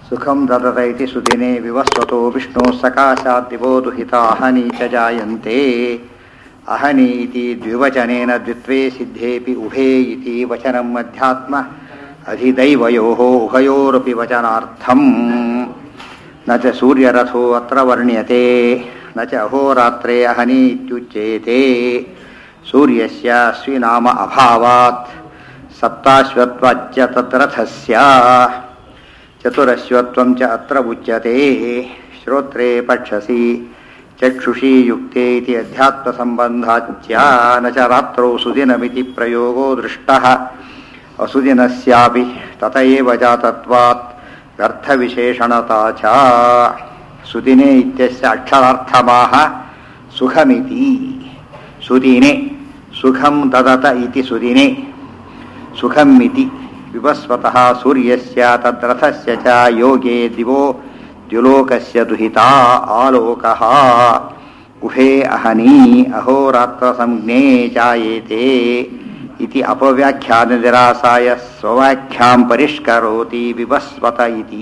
ಸುಖಂ ದದತ ಇತಿ ಸುದಿನೇ ವಿವಸ್ವತೋ ವಿಷ್ಣು ಸಕಾಶಾತ್ ದುಹಿತಾ ಅಹನಿ ಚ ಜಾಯಂತೆ ಅಹನಿ ಇತಿ ದ್ವಿವಚನೇನ ದ್ವಿತ್ವೇ ಸಿದ್ಧೇಪಿ ಉಭೇ ಇತಿ ವಚನಂ ಅಧ್ಯಾತ್ಮ ಅಧಿದೈವಯೋಃ ಉಭಯೋರಪಿ ವಚನಾರ್ಥಂ ನ ಚ ಸೂರ್ಯರಥೋ ಅತ್ರ ವರ್ಣ್ಯತೆ ನ ಚ ಅಹೋರಾತ್ರೆ ಅಹನಿ ಇತ್ಯುಚ್ಯೇತೆ ಸೂರ್ಯಸ್ಯ ಸ್ವಿನಾಮ ಅಭಾವಾತ್ ಸಪ್ತಾಶ್ವತ್ವಾಚ್ಯ ತತ್ರಥಸ್ಯ ಚತುರಶ್ವತ್ವಂ ಚ ಅತ್ರ ಉಚ್ಯತೆ ಶ್ರೋತ್ರೇ ಪಕ್ಷಸಿ ಚಕ್ಷುಷಿ ಯುಕ್ತೆ ಇತಿ ಅಧ್ಯಾತ್ಮಸಂಬಂಧಾಚ್ಯ ನ ಚ ರಾತ್ರೌ ಸುದಿನಮಿತಿ ಪ್ರಯೋಗೋ ದೃಷ್ಟಃ ಅಸುದಿನಸ್ಯಾಪಿ ತತ ಏವ ಜಾತತ್ವಾತ್ ವ್ಯರ್ಥವಿಶೇಷಣತಾ ಚ ಸುದಿನೆ ಇತ್ಯಸ್ಯ ಅಕ್ಷರಾರ್ಥಮಾಹ ಸುಖಮಿತಿ ಸುದಿನೆ ಸುಖಂ ದದತ ಇತಿ ಸುದಿನೆ ಸುಖಮಿತಿ ವಿವಸ್ವತಃ ಸೂರ್ಯಸ್ಯ ತದ್ರಥಸ್ಯ ಚ ಯೋಗೆ ದಿವೋ ದ್ಯುಲೋಕಸ್ಯ ದುಹಿತಾ ಆಲೋಕಃ ಉಭೇ ಅಹನಿ ಅಹೋರಾತ್ರ ಸಂಜ್ಞೆ ಜಾಯೇತೆ ಇತಿ ಅಪವ್ಯಾಖ್ಯಾನ ನಿರಾಸಾಯ ಸ್ವವಾಖ್ಯಾಂ ಪರಿಷ್ಕರೋತಿ ವಿವಸ್ವತ ಇತಿ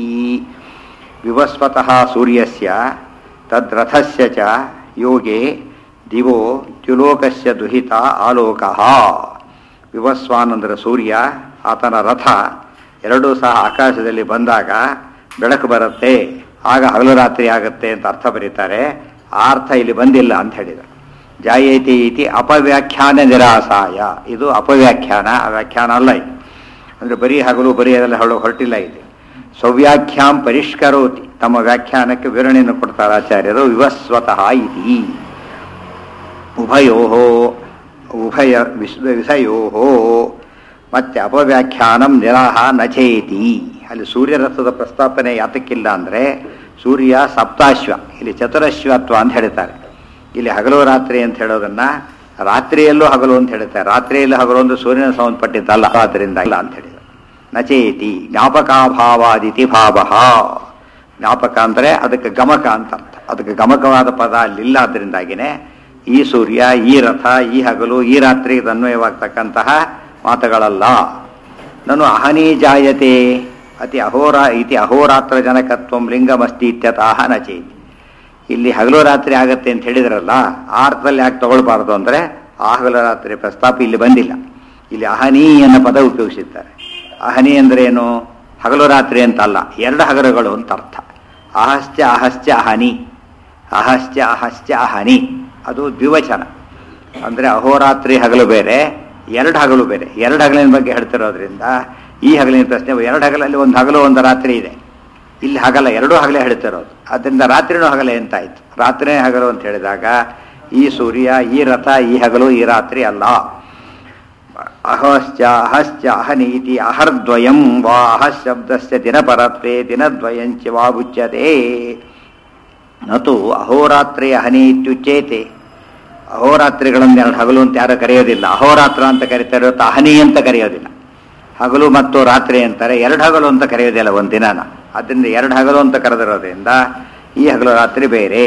ವಿವಸ್ವತಃ ಸೂರ್ಯಸ್ಯ ತದ್ರಥಸ್ಯ ಚ ಯೋಗೆ ದಿವೋ ದ್ಯುಲೋಕಸ್ಯ ದುಹಿತ ಆಲೋಕಃ ವಿವಸ್ವಾನಂದರ ಸೂರ್ಯ ಆತನ ರಥ ಎರಡೂ ಸಹ ಆಕಾಶದಲ್ಲಿ ಬಂದಾಗ ಬೆಳಕು ಬರುತ್ತೆ ಆಗ ಹಗಲು ರಾತ್ರಿ ಆಗುತ್ತೆ ಅಂತ ಅರ್ಥ ಬರೀತಾರೆ ಆ ಅರ್ಥ ಇಲ್ಲಿ ಬಂದಿಲ್ಲ ಅಂತ ಹೇಳಿದರು ಜಾಯೇತಿ ಇತಿ ಅಪವ್ಯಾಖ್ಯಾನ ನಿರಾಸಾಯ ಇದು ಅಪವ್ಯಾಖ್ಯಾನ ಆ ವ್ಯಾಖ್ಯಾನ ಅಲ್ಲ ಇದು ಅಂದರೆ ಬರೀ ಹಗಲು ಬರೀ ಅದೆಲ್ಲ ಹೊಳ ಹೊರಟಿಲ್ಲ ಇದು ಸವ್ಯಾಖ್ಯಾಂ ಪರಿಷ್ಕರೋತಿ ತಮ್ಮ ವ್ಯಾಖ್ಯಾನಕ್ಕೆ ವಿವರಣೆಯನ್ನು ಕೊಡ್ತಾರೆ ಆಚಾರ್ಯರು ವಿವಸ್ವತಃ ಇತಿ ಉಭಯೋ ಉಭಯ ವಿಸ್ ವಿಷಯೋ ಮತ್ತೆ ಅಪವ್ಯಾಖ್ಯಾನಂ ನಿರಾಹ ನಚೇತಿ ಅಲ್ಲಿ ಸೂರ್ಯರಥದ ಪ್ರಸ್ತಾಪನೆ ಯಾತಕ್ಕಿಲ್ಲ ಅಂದರೆ ಸೂರ್ಯ ಸಪ್ತಾಶ್ವ ಇಲ್ಲಿ ಚತುರಶ್ವತ್ವ ಅಂತ ಹೇಳ್ತಾರೆ ಇಲ್ಲಿ ಹಗಲು ರಾತ್ರಿ ಅಂತ ಹೇಳೋದನ್ನ ರಾತ್ರಿಯಲ್ಲೂ ಹಗಲು ಅಂತ ಹೇಳ್ತಾರೆ ರಾತ್ರಿಯಲ್ಲೂ ಹಗಲು ಒಂದು ಸೂರ್ಯನ ಸಂಬಂಧಪಟ್ಟಿದ್ದಲ್ಲ ಆದ್ದರಿಂದ ಇಲ್ಲ ಅಂತ ಹೇಳಿದ್ರು ನಚೇತಿ ಜ್ಞಾಪಕಾಭಾವಾದಿತಿ ಭಾವ ಜ್ಞಾಪಕ ಅಂದರೆ ಅದಕ್ಕೆ ಗಮಕ ಅಂತ ಅರ್ಥ ಅದಕ್ಕೆ ಗಮಕವಾದ ಪದ ಅಲ್ಲಿಲ್ಲ ಅದರಿಂದಾಗಿನೇ ಈ ಸೂರ್ಯ ಈ ರಥ ಈ ಹಗಲು ಈ ರಾತ್ರಿ ಅನ್ವಯವಾಗ್ತಕ್ಕಂತಹ ಮಾತುಗಳಲ್ಲ ನಾನು ಅಹನಿ ಜಾಯತೆ ಅತಿ ಅಹೋರ ಇತಿ ಅಹೋರಾತ್ರ ಜನಕತ್ವಂ ಲಿಂಗಮಸ್ತಿ ಇತ್ಯತಃ ನಚೇತಿ ಇಲ್ಲಿ ಹಗಲು ರಾತ್ರಿ ಆಗತ್ತೆ ಅಂತ ಹೇಳಿದ್ರಲ್ಲ ಆ ಅರ್ಥದಲ್ಲಿ ಯಾಕೆ ತಗೊಳ್ಬಾರ್ದು ಅಂದರೆ ಆ ಹಗಲು ರಾತ್ರಿ ಪ್ರಸ್ತಾಪ ಇಲ್ಲಿ ಬಂದಿಲ್ಲ ಇಲ್ಲಿ ಅಹನಿ ಅನ್ನೋ ಪದ ಉಪಯೋಗಿಸಿದ್ದಾರೆ ಅಹನಿ ಅಂದ್ರೆ ಏನು ಹಗಲು ರಾತ್ರಿ ಅಂತ ಅಲ್ಲ ಎರಡು ಹಗಲುಗಳು ಅಂತ ಅರ್ಥ ಅಹಸ್ತ್ಯ ಅಹಸ್ತ್ಯ ಅಹನಿ ಅಹಸ್ತ್ಯ ಅಹಸ್ತ್ಯ ಅಹನಿ ಅದು ದ್ವಿವಚನ ಅಂದರೆ ಅಹೋರಾತ್ರಿ ಹಗಲು ಬೇರೆ ಎರಡು ಹಗಲು ಬೇರೆ ಎರಡು ಹಗಲಿನ ಬಗ್ಗೆ ಹೇಳ್ತಿರೋದ್ರಿಂದ ಈ ಹಗಲಿನ ಪ್ರಶ್ನೆ ಎರಡು ಹಗಲಲ್ಲಿ ಒಂದು ಹಗಲು ಒಂದು ರಾತ್ರಿ ಇದೆ ಇಲ್ಲಿ ಹಗಲ ಎರಡೂ ಹಗಲೇ ಹೇಳ್ತಿರೋದು ಅದರಿಂದ ರಾತ್ರಿನೂ ಹಗಲೇ ಅಂತಾಯ್ತು ರಾತ್ರಿನೇ ಹಗಲು ಅಂತ ಹೇಳಿದಾಗ ಈ ಸೂರ್ಯ ಈ ರಥ ಈ ಹಗಲು ಈ ರಾತ್ರಿ ಅಲ್ಲ ಅಹಶ್ಚ ಅಹಶ್ಚ ಅಹನೀತಿ ಅಹರ್ದ್ವಯಂ ವಾ ಅಹಶ್ ಶಬ್ದಸ್ಯ ದಿನಪರತ್ವೇ ದಿನದ್ವಯಂಚ ವಾ ಉಚ್ಯತೆ ನತು ಅಹೋರಾತ್ರಿ ಅಹನಿ ಇತ್ಯುಚ್ಯೇತೆ ಅಹೋರಾತ್ರಿಗಳನ್ನು ಎರಡು ಹಗಲು ಅಂತ ಯಾರು ಕರೆಯೋದಿಲ್ಲ ಅಹೋರಾತ್ರ ಅಂತ ಕರೀತಾರೆ ಅಹನಿ ಅಂತ ಕರೆಯೋದಿಲ್ಲ ಹಗಲು ಮತ್ತು ರಾತ್ರಿ ಅಂತಾರೆ ಎರಡು ಹಗಲು ಅಂತ ಕರೆಯೋದಿಲ್ಲ ಒಂದು ದಿನಾನ ಅದರಿಂದ ಎರಡು ಹಗಲು ಅಂತ ಕರೆದಿರೋದ್ರಿಂದ ಈ ಹಗಲು ರಾತ್ರಿ ಬೇರೆ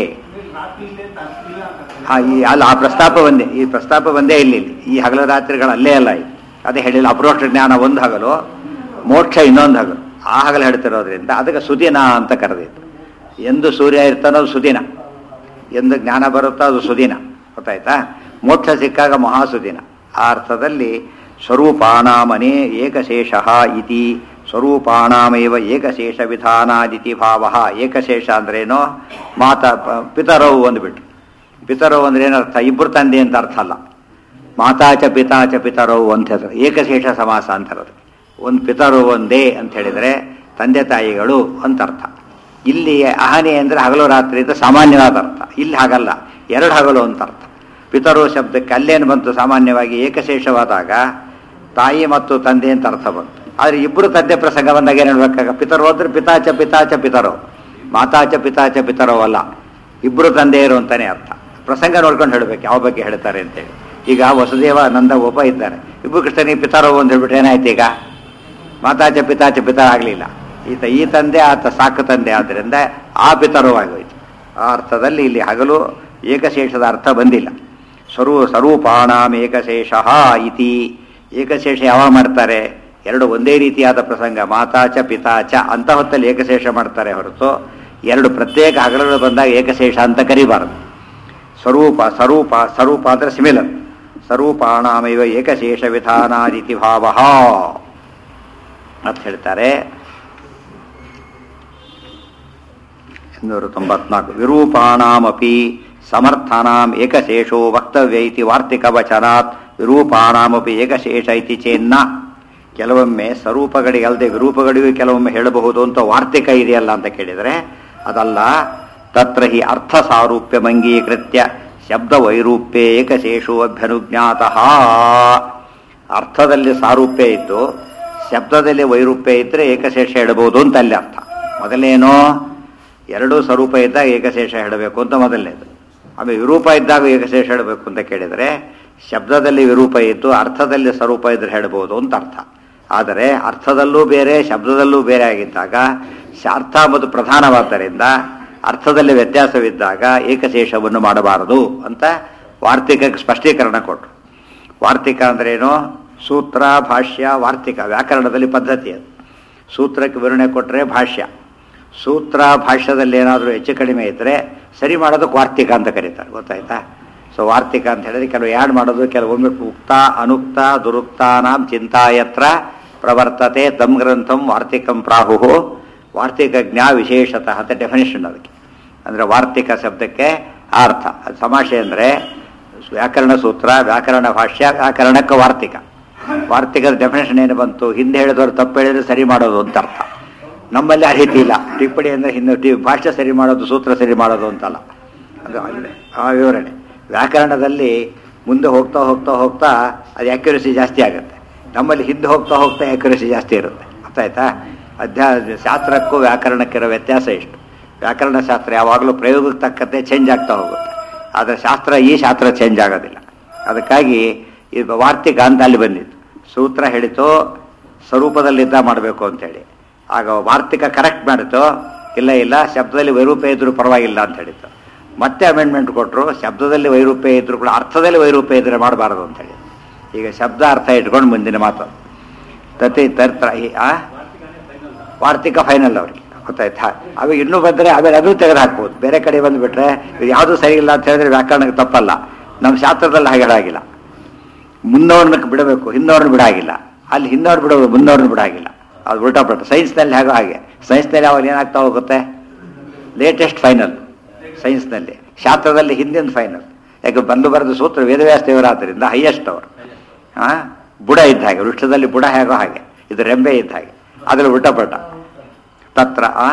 ಹಾ ಈ ಅಲ್ಲ ಆ ಪ್ರಸ್ತಾಪ ಒಂದೇ ಈ ಪ್ರಸ್ತಾಪ ಒಂದೇ ಇಲ್ಲಿ ಈ ಹಗಲು ರಾತ್ರಿಗಳು ಅಲ್ಲೇ ಅಲ್ಲ ಇದು ಅದೇ ಹೇಳಿಲ್ಲ ಅಪರೋಕ್ಷ ಜ್ಞಾನ ಒಂದು ಹಗಲು ಮೋಕ್ಷ ಇನ್ನೊಂದು ಹಗಲು ಆ ಹಗಲು ಹೇಳ್ತಿರೋದ್ರಿಂದ ಅದಕ್ಕೆ ಸುದಿನ ಅಂತ ಕರೆದಿತ್ತು ಎಂದು ಸೂರ್ಯ ಇರ್ತಾನೋ ಅದು ಸುದಿನ ಎಂದು ಜ್ಞಾನ ಬರುತ್ತೋ ಅದು ಸುದಿನ ಗೊತ್ತಾಯ್ತಾ ಮೋಕ್ಷ ಸಿಕ್ಕಾಗ ಮಹಾಸುದಿನ ಆ ಅರ್ಥದಲ್ಲಿ ಸ್ವರೂಪಾಣಾಮನೆ ಏಕಶೇಷ ಇತಿ ಸ್ವರೂಪಾಣಾಮೇವ ಏಕಶೇಷ ವಿಧಾನಾದಿತಿ ಭಾವ ಏಕಶೇಷ ಅಂದ್ರೇನೋ ಮಾತಾ ಪಿತರವು ಅಂದ್ಬಿಟ್ರು ಪಿತರವು ಅಂದ್ರೆ ಏನರ್ಥ ಇಬ್ಬರು ತಂದೆ ಅಂತ ಅರ್ಥ ಅಲ್ಲ ಮಾತಾಚ ಪಿತಾಚ ಪಿತರವು ಅಂತ ಹೇಳಿದ್ರು ಏಕಶೇಷ ಸಮಾಸ ಅಂತಾರದು ಒಂದು ಪಿತರು ಒಂದೇ ಅಂತ ಹೇಳಿದರೆ ತಂದೆ ತಾಯಿಗಳು ಅಂತ ಅರ್ಥ ಇಲ್ಲಿ ಅಹನಿ ಅಂದರೆ ಹಗಲು ರಾತ್ರಿ ಅಂತ ಸಾಮಾನ್ಯವಾದ ಅರ್ಥ ಇಲ್ಲಿ ಹಾಗಲ್ಲ ಎರಡು ಹಗಲು ಅಂತ ಅರ್ಥ ಪಿತರು ಶಬ್ದಕ್ಕೆ ಅಲ್ಲೇನು ಬಂತು ಸಾಮಾನ್ಯವಾಗಿ ಏಕಶೇಷವಾದಾಗ ತಾಯಿ ಮತ್ತು ತಂದೆ ಅಂತ ಅರ್ಥ ಬಂತು ಆದರೆ ಇಬ್ಬರು ತಂದೆ ಪ್ರಸಂಗ ಬಂದಾಗ ಏನು ಹೇಳ್ಬೇಕಾಗ ಪಿತರು ಅಂದ್ರೆ ಪಿತಾಚ ಪಿತಾಚ ಪಿತರೋ ಮಾತಾಚ ಪಿತಾಚ ಪಿತರೋ ಅಲ್ಲ ಇಬ್ಬರು ತಂದೆಯರು ಅಂತಾನೆ ಅರ್ಥ ಪ್ರಸಂಗ ನೋಡ್ಕೊಂಡು ಹೇಳಬೇಕು ಯಾವ ಬಗ್ಗೆ ಹೇಳ್ತಾರೆ ಅಂತೇಳಿ ಈಗ ವಸುದೇವ ನಂದ ಒಬ್ಬ ಇದ್ದಾರೆ ಇಬ್ಬರು ಕೃಷ್ಣನಿಗೆ ಪಿತರೋ ಅಂತ ಹೇಳ್ಬಿಟ್ಟು ಏನಾಯ್ತು ಈಗ ಮಾತಾಚ ಪಿತಾಚ ಪಿತರ ಆಗಲಿಲ್ಲ ಈತ ಈ ತಂದೆ ಆತ ಸಾಕು ತಂದೆ ಆದ್ದರಿಂದ ಆ ಪಿತರೋ ಆಗೋಯ್ತು ಆ ಅರ್ಥದಲ್ಲಿ ಇಲ್ಲಿ ಹಗಲು ಏಕಶೇಷದ ಅರ್ಥ ಬಂದಿಲ್ಲ ಸ್ವರೂ ಸ್ವರೂಪಾಣಾಂ ಏಕಶೇಷ ಇತಿ ಏಕಶೇಷ ಯಾವಾಗ ಮಾಡ್ತಾರೆ ಎರಡು ಒಂದೇ ರೀತಿಯಾದ ಪ್ರಸಂಗ ಮಾತಾಚ ಪಿತಾಚ ಅಂತ ಹೊತ್ತಲ್ಲಿ ಏಕಶೇಷ ಮಾಡ್ತಾರೆ ಹೊರತು ಎರಡು ಪ್ರತ್ಯೇಕ ಹಗಲುಗಳು ಬಂದಾಗ ಏಕಶೇಷ ಅಂತ ಕರಿಬಾರದು ಸ್ವರೂಪ ಸ್ವರೂಪ ಸ್ವರೂಪ ಅಂದರೆ ಸಿಮಿಲರ್ ಸ್ವರೂಪಾಣಾಮೈವ ಏಕಶೇಷ ವಿಧಾನಾದಿತಿ ಭಾವ ಅಂತ ಹೇಳ್ತಾರೆ ಇನ್ನೂರ ತೊಂಬತ್ನಾಲ್ಕು ವಿರೂಪಾಣಾಮಪಿ ಸಮರ್ಥಾನಾಂ ಏಕಶೇಷೋ ವಕ್ತವ್ಯ ಇತಿ ವಾರ್ತಿಕ ವಚನಾತ್ ವಿರೂಪಾಣಾಮಪಿ ಏಕಶೇಷ ಇತಿ ಚೇನ್ನ ಕೆಲವೊಮ್ಮೆ ಸ್ವರೂಪಗಳಿಗಲ್ಲದೆ ವಿರೂಪಗಳಿಗೂ ಕೆಲವೊಮ್ಮೆ ಹೇಳಬಹುದು ಅಂತ ವಾರ್ತಿಕ ಇದೆಯಲ್ಲ ಅಂತ ಕೇಳಿದರೆ ಅದಲ್ಲ ತತ್ರ ಹಿ ಅರ್ಥ ಸಾರೂಪ್ಯಮಂಗೀಕೃತ್ಯ ಶಬ್ದ ವೈರೂಪ್ಯೇ ಏಕಶೇಷೋ ಅಭ್ಯನುಜ್ಞಾತಃ ಅರ್ಥದಲ್ಲಿ ಸಾರೂಪ್ಯ ಇದ್ದು ಶಬ್ದದಲ್ಲಿ ವೈರೂಪ್ಯ ಇದ್ದರೆ ಏಕಶೇಷ ಹೇಳಬಹುದು ಅಂತ ಅಲ್ಲಿ ಅರ್ಥ ಮೊದಲೇನೋ ಎರಡೂ ಸ್ವರೂಪ ಇದ್ದಾಗ ಏಕಶೇಷ ಹೇಳಬೇಕು ಅಂತ ಮೊದಲನೇದು ಆಮೇಲೆ ವಿರೂಪ ಇದ್ದಾಗ ಏಕಶೇಷ ಹೇಳಬೇಕು ಅಂತ ಕೇಳಿದರೆ ಶಬ್ದದಲ್ಲಿ ವಿರೂಪ ಇದ್ದು ಅರ್ಥದಲ್ಲಿ ಸ್ವರೂಪ ಇದ್ರೆ ಹೇಳಬಹುದು ಅಂತ ಅರ್ಥ ಆದರೆ ಅರ್ಥದಲ್ಲೂ ಬೇರೆ ಶಬ್ದದಲ್ಲೂ ಬೇರೆ ಆಗಿದ್ದಾಗ ಅರ್ಥ ಮತ್ತು ಪ್ರಧಾನವಾದ್ದರಿಂದ ಅರ್ಥದಲ್ಲಿ ವ್ಯತ್ಯಾಸವಿದ್ದಾಗ ಏಕಶೇಷವನ್ನು ಮಾಡಬಾರದು ಅಂತ ವಾರ್ತಿಕಕ್ಕೆ ಸ್ಪಷ್ಟೀಕರಣ ಕೊಟ್ಟರು ವಾರ್ತಿಕ ಅಂದ್ರೇನು ಸೂತ್ರ ಭಾಷ್ಯ ವಾರ್ತಿಕ ವ್ಯಾಕರಣದಲ್ಲಿ ಪದ್ಧತಿ ಅದು ಸೂತ್ರಕ್ಕೆ ವಿವರಣೆ ಕೊಟ್ಟರೆ ಭಾಷ್ಯ ಸೂತ್ರ ಭಾಷ್ಯದಲ್ಲಿ ಏನಾದರೂ ಹೆಚ್ಚು ಕಡಿಮೆ ಇದ್ದರೆ ಸರಿ ಮಾಡೋದಕ್ಕೆ ವಾರ್ತಿಕ ಅಂತ ಕರೀತಾರೆ ಗೊತ್ತಾಯ್ತಾ ಸೊ ವಾರ್ತಿಕ ಅಂತ ಹೇಳಿದ್ರೆ ಕೆಲವು ಯಾಡ್ ಮಾಡೋದು ಕೆಲವೊಮ್ಮೆ ಉಕ್ತ ಅನುಕ್ತ ದುರುಕ್ತಾನಾಂ ಚಿಂತಾಯತ್ರ ಪ್ರವರ್ತತೆ ತಮ್ ಗ್ರಂಥಂ ವಾರ್ತಿಕಂ ಪ್ರಾಹು ವಾರ್ತಿಕ ಜ್ಞಾ ವಿಶೇಷತಃ ಅಂತ ಡೆಫಿನೇಷನ್ ಅದಕ್ಕೆ ಅಂದರೆ ವಾರ್ತಿಕ ಶಬ್ದಕ್ಕೆ ಆ ಅರ್ಥ ಅದು ಸಮಾಷೆ ಅಂದರೆ ವ್ಯಾಕರಣ ಸೂತ್ರ ವ್ಯಾಕರಣ ಭಾಷ್ಯ ವ್ಯಾಕರಣಕ್ಕೆ ವಾರ್ತಿಕ ವಾರ್ತಿಕದ ಡೆಫಿನೇಷನ್ ಏನು ಬಂತು ಹಿಂದೆ ಹೇಳಿದವರು ತಪ್ಪು ಹೇಳಿದ್ರೆ ಸರಿ ಮಾಡೋದು ಅಂತ ಅರ್ಥ ನಮ್ಮಲ್ಲಿ ಆ ರೀತಿ ಇಲ್ಲ ಟಿಪ್ಪಣಿ ಅಂದರೆ ಹಿಂದೆ ಟಿ ಭಾಷೆ ಸರಿ ಮಾಡೋದು ಸೂತ್ರ ಸರಿ ಮಾಡೋದು ಅಂತಲ್ಲ ಅದು ಅಲ್ಲಿ ಆ ವಿವರಣೆ ವ್ಯಾಕರಣದಲ್ಲಿ ಮುಂದೆ ಹೋಗ್ತಾ ಹೋಗ್ತಾ ಹೋಗ್ತಾ ಅದು ಆ್ಯಕ್ಯುರಸಿ ಜಾಸ್ತಿ ಆಗುತ್ತೆ ನಮ್ಮಲ್ಲಿ ಹಿಂದೆ ಹೋಗ್ತಾ ಹೋಗ್ತಾ ಆ್ಯಕ್ಯುರಸಿ ಜಾಸ್ತಿ ಇರುತ್ತೆ ಗೊತ್ತಾಯ್ತಾ ಅಧ್ಯ ಶಾಸ್ತ್ರಕ್ಕೂ ವ್ಯಾಕರಣಕ್ಕಿರೋ ವ್ಯತ್ಯಾಸ ಇಷ್ಟು ವ್ಯಾಕರಣ ಶಾಸ್ತ್ರ ಯಾವಾಗಲೂ ಪ್ರಯೋಗಕ್ಕೆ ತಕ್ಕಂತೆ ಚೇಂಜ್ ಆಗ್ತಾ ಹೋಗುತ್ತೆ ಆದರೆ ಶಾಸ್ತ್ರ ಈ ಶಾಸ್ತ್ರ ಚೇಂಜ್ ಆಗೋದಿಲ್ಲ ಅದಕ್ಕಾಗಿ ಇದು ವಾರ್ತಿಕ ಅಂತ ಅಲ್ಲಿ ಬಂದಿತ್ತು ಸೂತ್ರ ಹೇಳಿತು ಸ್ವರೂಪದಲ್ಲಿದ್ದ ಮಾಡಬೇಕು ಅಂತೇಳಿ ಆಗ ವಾರ್ತಿಕ ಕರೆಕ್ಟ್ ಮಾಡಿತು ಇಲ್ಲ ಇಲ್ಲ ಶಬ್ದದಲ್ಲಿ ವೈರೂಪ್ಯ ಇದ್ರೂ ಪರವಾಗಿಲ್ಲ ಅಂತ ಹೇಳಿತ್ತು ಮತ್ತೆ ಅಮೆಂಡ್ಮೆಂಟ್ ಕೊಟ್ಟರು ಶಬ್ದದಲ್ಲಿ ವೈರೂಪ್ಯ ಇದ್ರೂ ಕೂಡ ಅರ್ಥದಲ್ಲಿ ವೈರೂಪ್ಯ ಇದ್ರೆ ಮಾಡಬಾರದು ಅಂತ ಹೇಳಿ ಈಗ ಶಬ್ದ ಅರ್ಥ ಇಟ್ಕೊಂಡು ಮುಂದಿನ ಮಾತು ತತಿ ತರ್ತ್ರ ಈ- ಆ ವಾರ್ತಿಕ ಫೈನಲ್ ಅವ್ರಿಗೆ ಗೊತ್ತಾಯ್ತಾ ಅವಾಗ ಇನ್ನೂ ಬಂದರೆ ಆಮೇಲೆ ಅದು ತೆಗೆದು ಹಾಕ್ಬೋದು ಬೇರೆ ಕಡೆ ಬಂದುಬಿಟ್ರೆ ಇದು ಯಾವುದೂ ಸರಿ ಇಲ್ಲ ಅಂತ ಹೇಳಿದ್ರೆ ವ್ಯಾಕರಣಕ್ಕೆ ತಪ್ಪಲ್ಲ ನಮ್ಮ ಶಾಸ್ತ್ರದಲ್ಲಿ ಹಾಗೆ ಹೇಳಾಗಿಲ್ಲ ಮುಂದವ್ರನ್ನ ಬಿಡಬೇಕು ಹಿಂದವ್ರನ್ನ ಬಿಡಾಗಿಲ್ಲ ಅಲ್ಲಿ ಹಿಂದವ್ರು ಬಿಡೋದು ಮುಂದವ್ರನ್ನ ಬಿಡಾಗಿಲ್ಲ ಅದು ಉಲ್ಟಾ ಪಲ್ಟ ಸೈನ್ಸ್ನಲ್ಲಿ ಹೇಗೋ ಹಾಗೆ ಸೈನ್ಸ್ನಲ್ಲಿ ಅವಾಗ ಏನಾಗ್ತಾ ಹೋಗುತ್ತೆ ಲೇಟೆಸ್ಟ್ ಫೈನಲ್ ಸೈನ್ಸ್ನಲ್ಲಿ ಶಾಸ್ತ್ರದಲ್ಲಿ ಹಿಂದಿನ ಫೈನಲ್ ಯಾಕೆ ಬಂದು ಬರೆದು ಸೂತ್ರ ವೇದವ್ಯಾಸ ದೇವರಾದ್ದರಿಂದ ಹೈಯೆಸ್ಟ್ ಅವರು ಹಾಂ ಬುಡ ಇದ್ದ ಹಾಗೆ ವೃಕ್ಷದಲ್ಲಿ ಬುಡ ಹೇಗೋ ಹಾಗೆ ಇದು ರೆಂಬೆ ಇದ್ದ ಹಾಗೆ ಅದ್ರಲ್ಲಿ ಉಲ್ಟಪಲ್ಟ ತತ್ರ ಆ?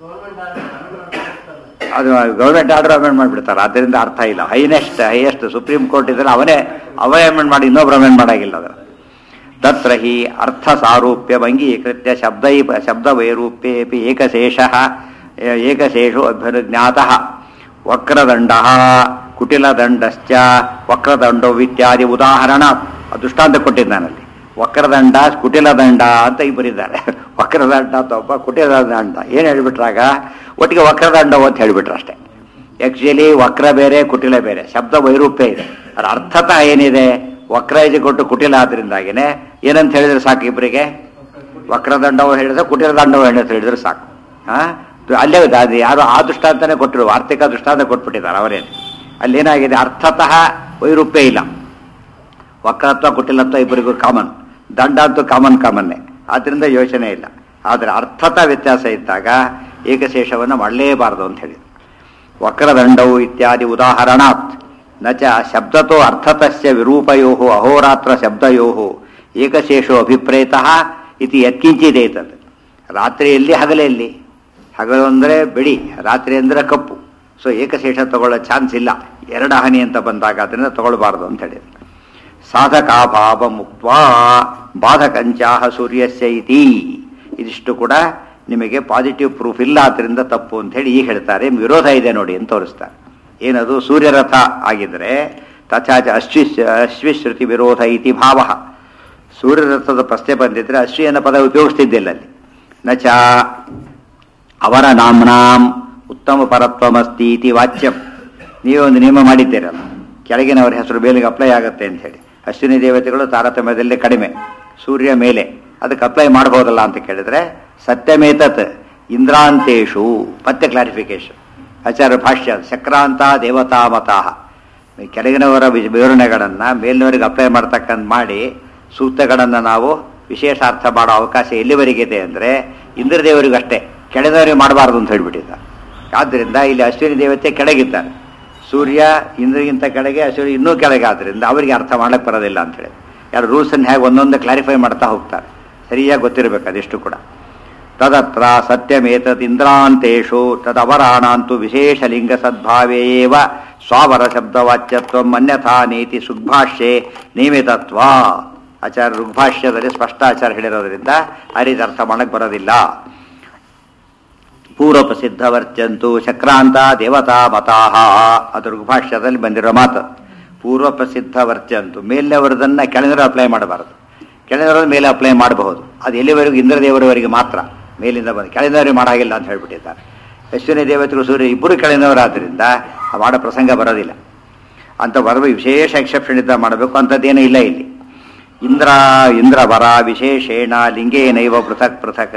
ಅದು ಗೌರ್ಮೆಂಟ್ ಆರ್ಡರ್ ಅಮೆಂಡ್ ಮಾಡಿಬಿಡ್ತಾರೆ ಅದರಿಂದ ಅರ್ಥ ಇಲ್ಲ ಹೈನೆಸ್ಟ್ ಹೈಯೆಸ್ಟ್ ಸುಪ್ರೀಂ ಕೋರ್ಟ್ ಇದ್ರೆ ಅವನೇ ಅವನೇ ಅಮೆಂಡ್ ಮಾಡಿ ಇನ್ನೊಬ್ರು ಅಮೆಂಡ್ ಮಾಡಾಗಿಲ್ಲ ಅದರ ತತ್ರ ಹಿ ಅರ್ಥ ಸಾರೂಪ್ಯ ಅಂಗೀಕೃತ್ಯ ಶಬ್ದ ಶಬ್ದ ವೈರೂಪ್ಯೇಪಿ ಏಕಶೇಷ ಏಕಶೇಷೋ ಅಭ್ಯನುಜ್ಞಾತಃ ವಕ್ರದಂಡ ಕುಟಿಲದಂಡಶ್ಚ ವಕ್ರದಂಡೋ ಇತ್ಯಾದಿ ಉದಾಹರಣ ದೃಷ್ಟಾಂತ ಕೊಟ್ಟಿದ್ದಾನಲ್ಲಿ ವಕ್ರದಂಡ ಕುಟಿಲದಂಡ ಅಂತ ಇಬ್ಬರಿದ್ದಾರೆ ವಕ್ರದಂಡ ಅಂತ ಒಬ್ಬ ಕುಟಿಲದಂಡ ಏನು ಹೇಳ್ಬಿಟ್ರಾಗ ಒಟ್ಟಿಗೆ ವಕ್ರದಂಡ ಅಂತ ಹೇಳ್ಬಿಟ್ರು ಅಷ್ಟೇ ಆಕ್ಚುಲಿ ವಕ್ರ ಬೇರೆ ಕುಟಿಲ ಬೇರೆ ಶಬ್ದ ವೈರೂಪ್ಯ ಇದೆ ಅದರ ಅರ್ಥತಃ ಏನಿದೆ ವಕ್ರ ಇದೆ ಕೊಟ್ಟು ಕುಟಿಲ ಆದ್ರಿಂದಾಗಿನೇ ಏನಂತ ಹೇಳಿದ್ರೆ ಸಾಕು ಇಬ್ಬರಿಗೆ ವಕ್ರದಂಡವು ಹೇಳಿದ್ರೆ ಕುಟಿಲದಂಡವು ಹೇಳಿದ್ರೆ ಹೇಳಿದ್ರೆ ಸಾಕು ಹಾ ಅಲ್ಲೇ ಇದೆ, ಅದು ಯಾರು ಆ ದೃಷ್ಟಾಂತನೇ ಕೊಟ್ಟರು ಆರ್ಥಿಕ ದೃಷ್ಟಾಂತ ಕೊಟ್ಬಿಟ್ಟಿದ್ದಾರೆ ಅವರೇನು ಅಲ್ಲೇನಾಗಿದೆ ಅರ್ಥತಃ ವೈರೂಪ್ಯ ಇಲ್ಲ ವಕ್ರತ್ವ ಕುಟಿಲತ್ವ ಇಬ್ಬರಿಗೂ ಕಾಮನ್ ದಂಡ ಅಂತೂ ಕಾಮನ್ ಕಾಮನ್ನೇ ಆದ್ದರಿಂದ ಯೋಚನೆ ಇಲ್ಲ ಆದರೆ ಅರ್ಥತ ವ್ಯತ್ಯಾಸ ಇದ್ದಾಗ ಏಕಶೇಷವನ್ನು ಮಾಡಲೇಬಾರದು ಅಂತ ಹೇಳಿ ವಕ್ರದಂಡವು ಇತ್ಯಾದಿ ಉದಾಹರಣಾತ್ ನ ಚ ಶಬ್ದತೋ ಅರ್ಥತಸ್ಯ ವಿರೂಪಯೋ ಅಹೋರಾತ್ರ ಶಬ್ದಯೋ ಏಕಶೇಷೋ ಅಭಿಪ್ರೇತ ಇತಿ ಯತ್ಕಿಂಚಿದೇತದ್ ರಾತ್ರಿಯಲ್ಲಿ ಹಗಲೆಯಲ್ಲಿ ಹಗಲು ಅಂದರೆ ಬಿಳಿ ರಾತ್ರಿ ಅಂದರೆ ಕಪ್ಪು ಸೊ ಏಕಶೇಷ ತಗೊಳ್ಳೋ ಚಾನ್ಸ್ ಇಲ್ಲ ಎರಡು ಹನಿ ಅಂತ ಬಂದಾಗ ಅದರಿಂದ ತಗೊಳ್ಬಾರ್ದು ಅಂತ ಹೇಳಿದ್ರು ಸಾಧಕಾಭಾವ ಮುಕ್ತ ಬಾಧಕಂಚಾಹ ಸೂರ್ಯಸ್ಯ ಇತಿ ಇದಿಷ್ಟು ಕೂಡ ನಿಮಗೆ ಪಾಸಿಟಿವ್ ಪ್ರೂಫ್ ಇಲ್ಲ ಆದ್ದರಿಂದ ತಪ್ಪು ಅಂತ ಹೇಳಿ ಈಗ ಹೇಳ್ತಾರೆ ವಿರೋಧ ಇದೆ ನೋಡಿ ಅಂತ ತೋರಿಸ್ತಾರೆ ಏನದು ಸೂರ್ಯರಥ ಆಗಿದ್ರೆ ತಚಾಚ ಅಶ್ವಿ ಅಶ್ವಿಶ್ರುತಿ ವಿರೋಧ ಇತಿ ಭಾವ ಸೂರ್ಯರಥದ ಪ್ರಶ್ನೆ ಬಂದಿದ್ರೆ ಅಶ್ವಿ ಅನ್ನೋ ಪದ ಉಪಯೋಗಿಸ್ತಿದ್ದಿಲ್ಲ ಅಲ್ಲಿ ನಚ ಅವರ ನಾಮ್ನಾಂ ಉತ್ತಮ ಪರತ್ವಮಸ್ತಿ ಇತಿ ವಾಚ್ಯಂ ನೀವೇ ಒಂದು ನಿಯಮ ಮಾಡಿದ್ದೀರಲ್ಲ ಕೆಳಗಿನವರ ಹೆಸರು ಬೇಲಿಗೆ ಅಪ್ಲೈ ಆಗುತ್ತೆ ಅಂತ ಹೇಳಿ ಅಶ್ವಿನಿ ದೇವತೆಗಳು ತಾರತಮ್ಯದಲ್ಲಿ ಕಡಿಮೆ ಸೂರ್ಯ ಮೇಲೆ ಅದಕ್ಕೆ ಅಪ್ಲೈ ಮಾಡ್ಬೋದಲ್ಲ ಅಂತ ಕೇಳಿದ್ರೆ ಸತ್ಯಮೇತತ್ ಇಂದ್ರಾಂತೇಶು ಮತ್ತೆ ಕ್ಲಾರಿಫಿಕೇಶನ್ ಆಚಾರ್ಯ ಭಾಷ್ಯ ಚಕ್ರಾಂತ ದೇವತಾ ಮತಾಹ ಈ ಕೆಳಗಿನವರ ವಿ- ವಿವರಣೆಗಳನ್ನು ಮೇಲಿನವರಿಗೆ ಅಪ್ಲೈ ಮಾಡ್ತಕ್ಕಂಥ ಮಾಡಿ ಸೂಕ್ತಗಳನ್ನು ನಾವು ವಿಶೇಷ ಅರ್ಥ ಮಾಡೋ ಅವಕಾಶ ಎಲ್ಲಿವರೆಗಿದೆ ಅಂದರೆ ಇಂದ್ರದೇವರಿಗೂ ಅಷ್ಟೇ ಕೆಳಗಿನವರಿಗೆ ಮಾಡಬಾರ್ದು ಅಂತ ಹೇಳ್ಬಿಟ್ಟಿದ್ದ ಆದ್ದರಿಂದ ಇಲ್ಲಿ ಅಶ್ವಿನಿ ದೇವತೆ ಕೆಳಗಿದ್ದಾರೆ ಸೂರ್ಯ ಇಂದ್ರಿಗಿಂತ ಕೆಳಗೆ ಅಶ್ವಿನಿ ಇನ್ನೂ ಕೆಳಗೆ ಆದ್ದರಿಂದ ಅವರಿಗೆ ಅರ್ಥ ಮಾಡಕ್ಕೆ ಬರೋದಿಲ್ಲ ಅಂತ ಹೇಳಿ ಯಾರು ರೂಲ್ಸನ್ನು ಹೇಗೆ ಒಂದೊಂದು ಕ್ಲಾರಿಫೈ ಮಾಡ್ತಾ ಹೋಗ್ತಾರೆ ಸರಿಯಾಗಿ ಗೊತ್ತಿರಬೇಕು ಅದೆಷ್ಟು ಕೂಡ ತದತ್ರ ಸತ್ಯಮೇತದ್ ಇಂದ್ರಾಂತೇಷು ತದವರಾಣಾಂತು ವಿಶೇಷಲಿಂಗ ಸದ್ಭಾವೇವ ಸ್ವಾವರ ಶಬ್ದವಾಚ್ಯತ್ವ ಅನ್ಯಥಾ ನೀತಿ ಸುಗ್ಭಾಷ್ಯೆ ನಿಯಮಿತತ್ವ ಆಚಾರ್ಯ ಋಗ್ಭಾಷ್ಯದಲ್ಲಿ ಸ್ಪಷ್ಟ ಆಚಾರ ಹೇಳಿರೋದ್ರಿಂದ ಆ ರೀತಿ ಅರ್ಥ ಮಾಡಕ್ಕೆ ಬರೋದಿಲ್ಲ ಪೂರ್ವ ಪ್ರಸಿದ್ಧ ವರ್ಚಂತು ಚಕ್ರಾಂತ ದೇವತಾ ಮತಾಹ ಅದು ಋಗ್ಭಾಷ್ಯದಲ್ಲಿ ಬಂದಿರೋ ಮಾತು ಪೂರ್ವ ಪ್ರಸಿದ್ಧ ವರ್ಚಂತು ಮೇಲಿನವರದನ್ನ ಕೆಳಗಿನವರು ಅಪ್ಲೈ ಮಾಡಬಾರದು ಕೆಳಗಿನವರ ಮೇಲೆ ಅಪ್ಲೈ ಮಾಡಬಹುದು ಅದು ಎಲ್ಲಿವರೆಗೂ ಇಂದ್ರದೇವರವರೆಗೆ ಮಾತ್ರ ಮೇಲಿಂದ ಬಂದು ಕೆಳಗಿನವರಿಗೆ ಮಾಡಾಗಿಲ್ಲ ಅಂತ ಹೇಳ್ಬಿಟ್ಟಿದ್ದಾರೆ ಅಶ್ವಿನಿ ದೇವತೆಗಳು ಸೂರ್ಯ ಇಬ್ಬರು ಕೆಳಗಿನವರಾದ್ರಿಂದ ಆ ಮಾಡೋ ಪ್ರಸಂಗ ಬರೋದಿಲ್ಲ ಅಂತ ಬರುವ ವಿಶೇಷ ಎಕ್ಸೆಪ್ಷನ್ ಇದ್ದ ಮಾಡಬೇಕು ಅಂಥದ್ದೇನೂ ಇಲ್ಲ ಇಲ್ಲಿ ಇಂದ್ರ ಇಂದ್ರವರ ವಿಶೇಷೇಣ ಲಿಂಗೇನೈವ ಪೃಥಕ್ ಪೃಥಕ್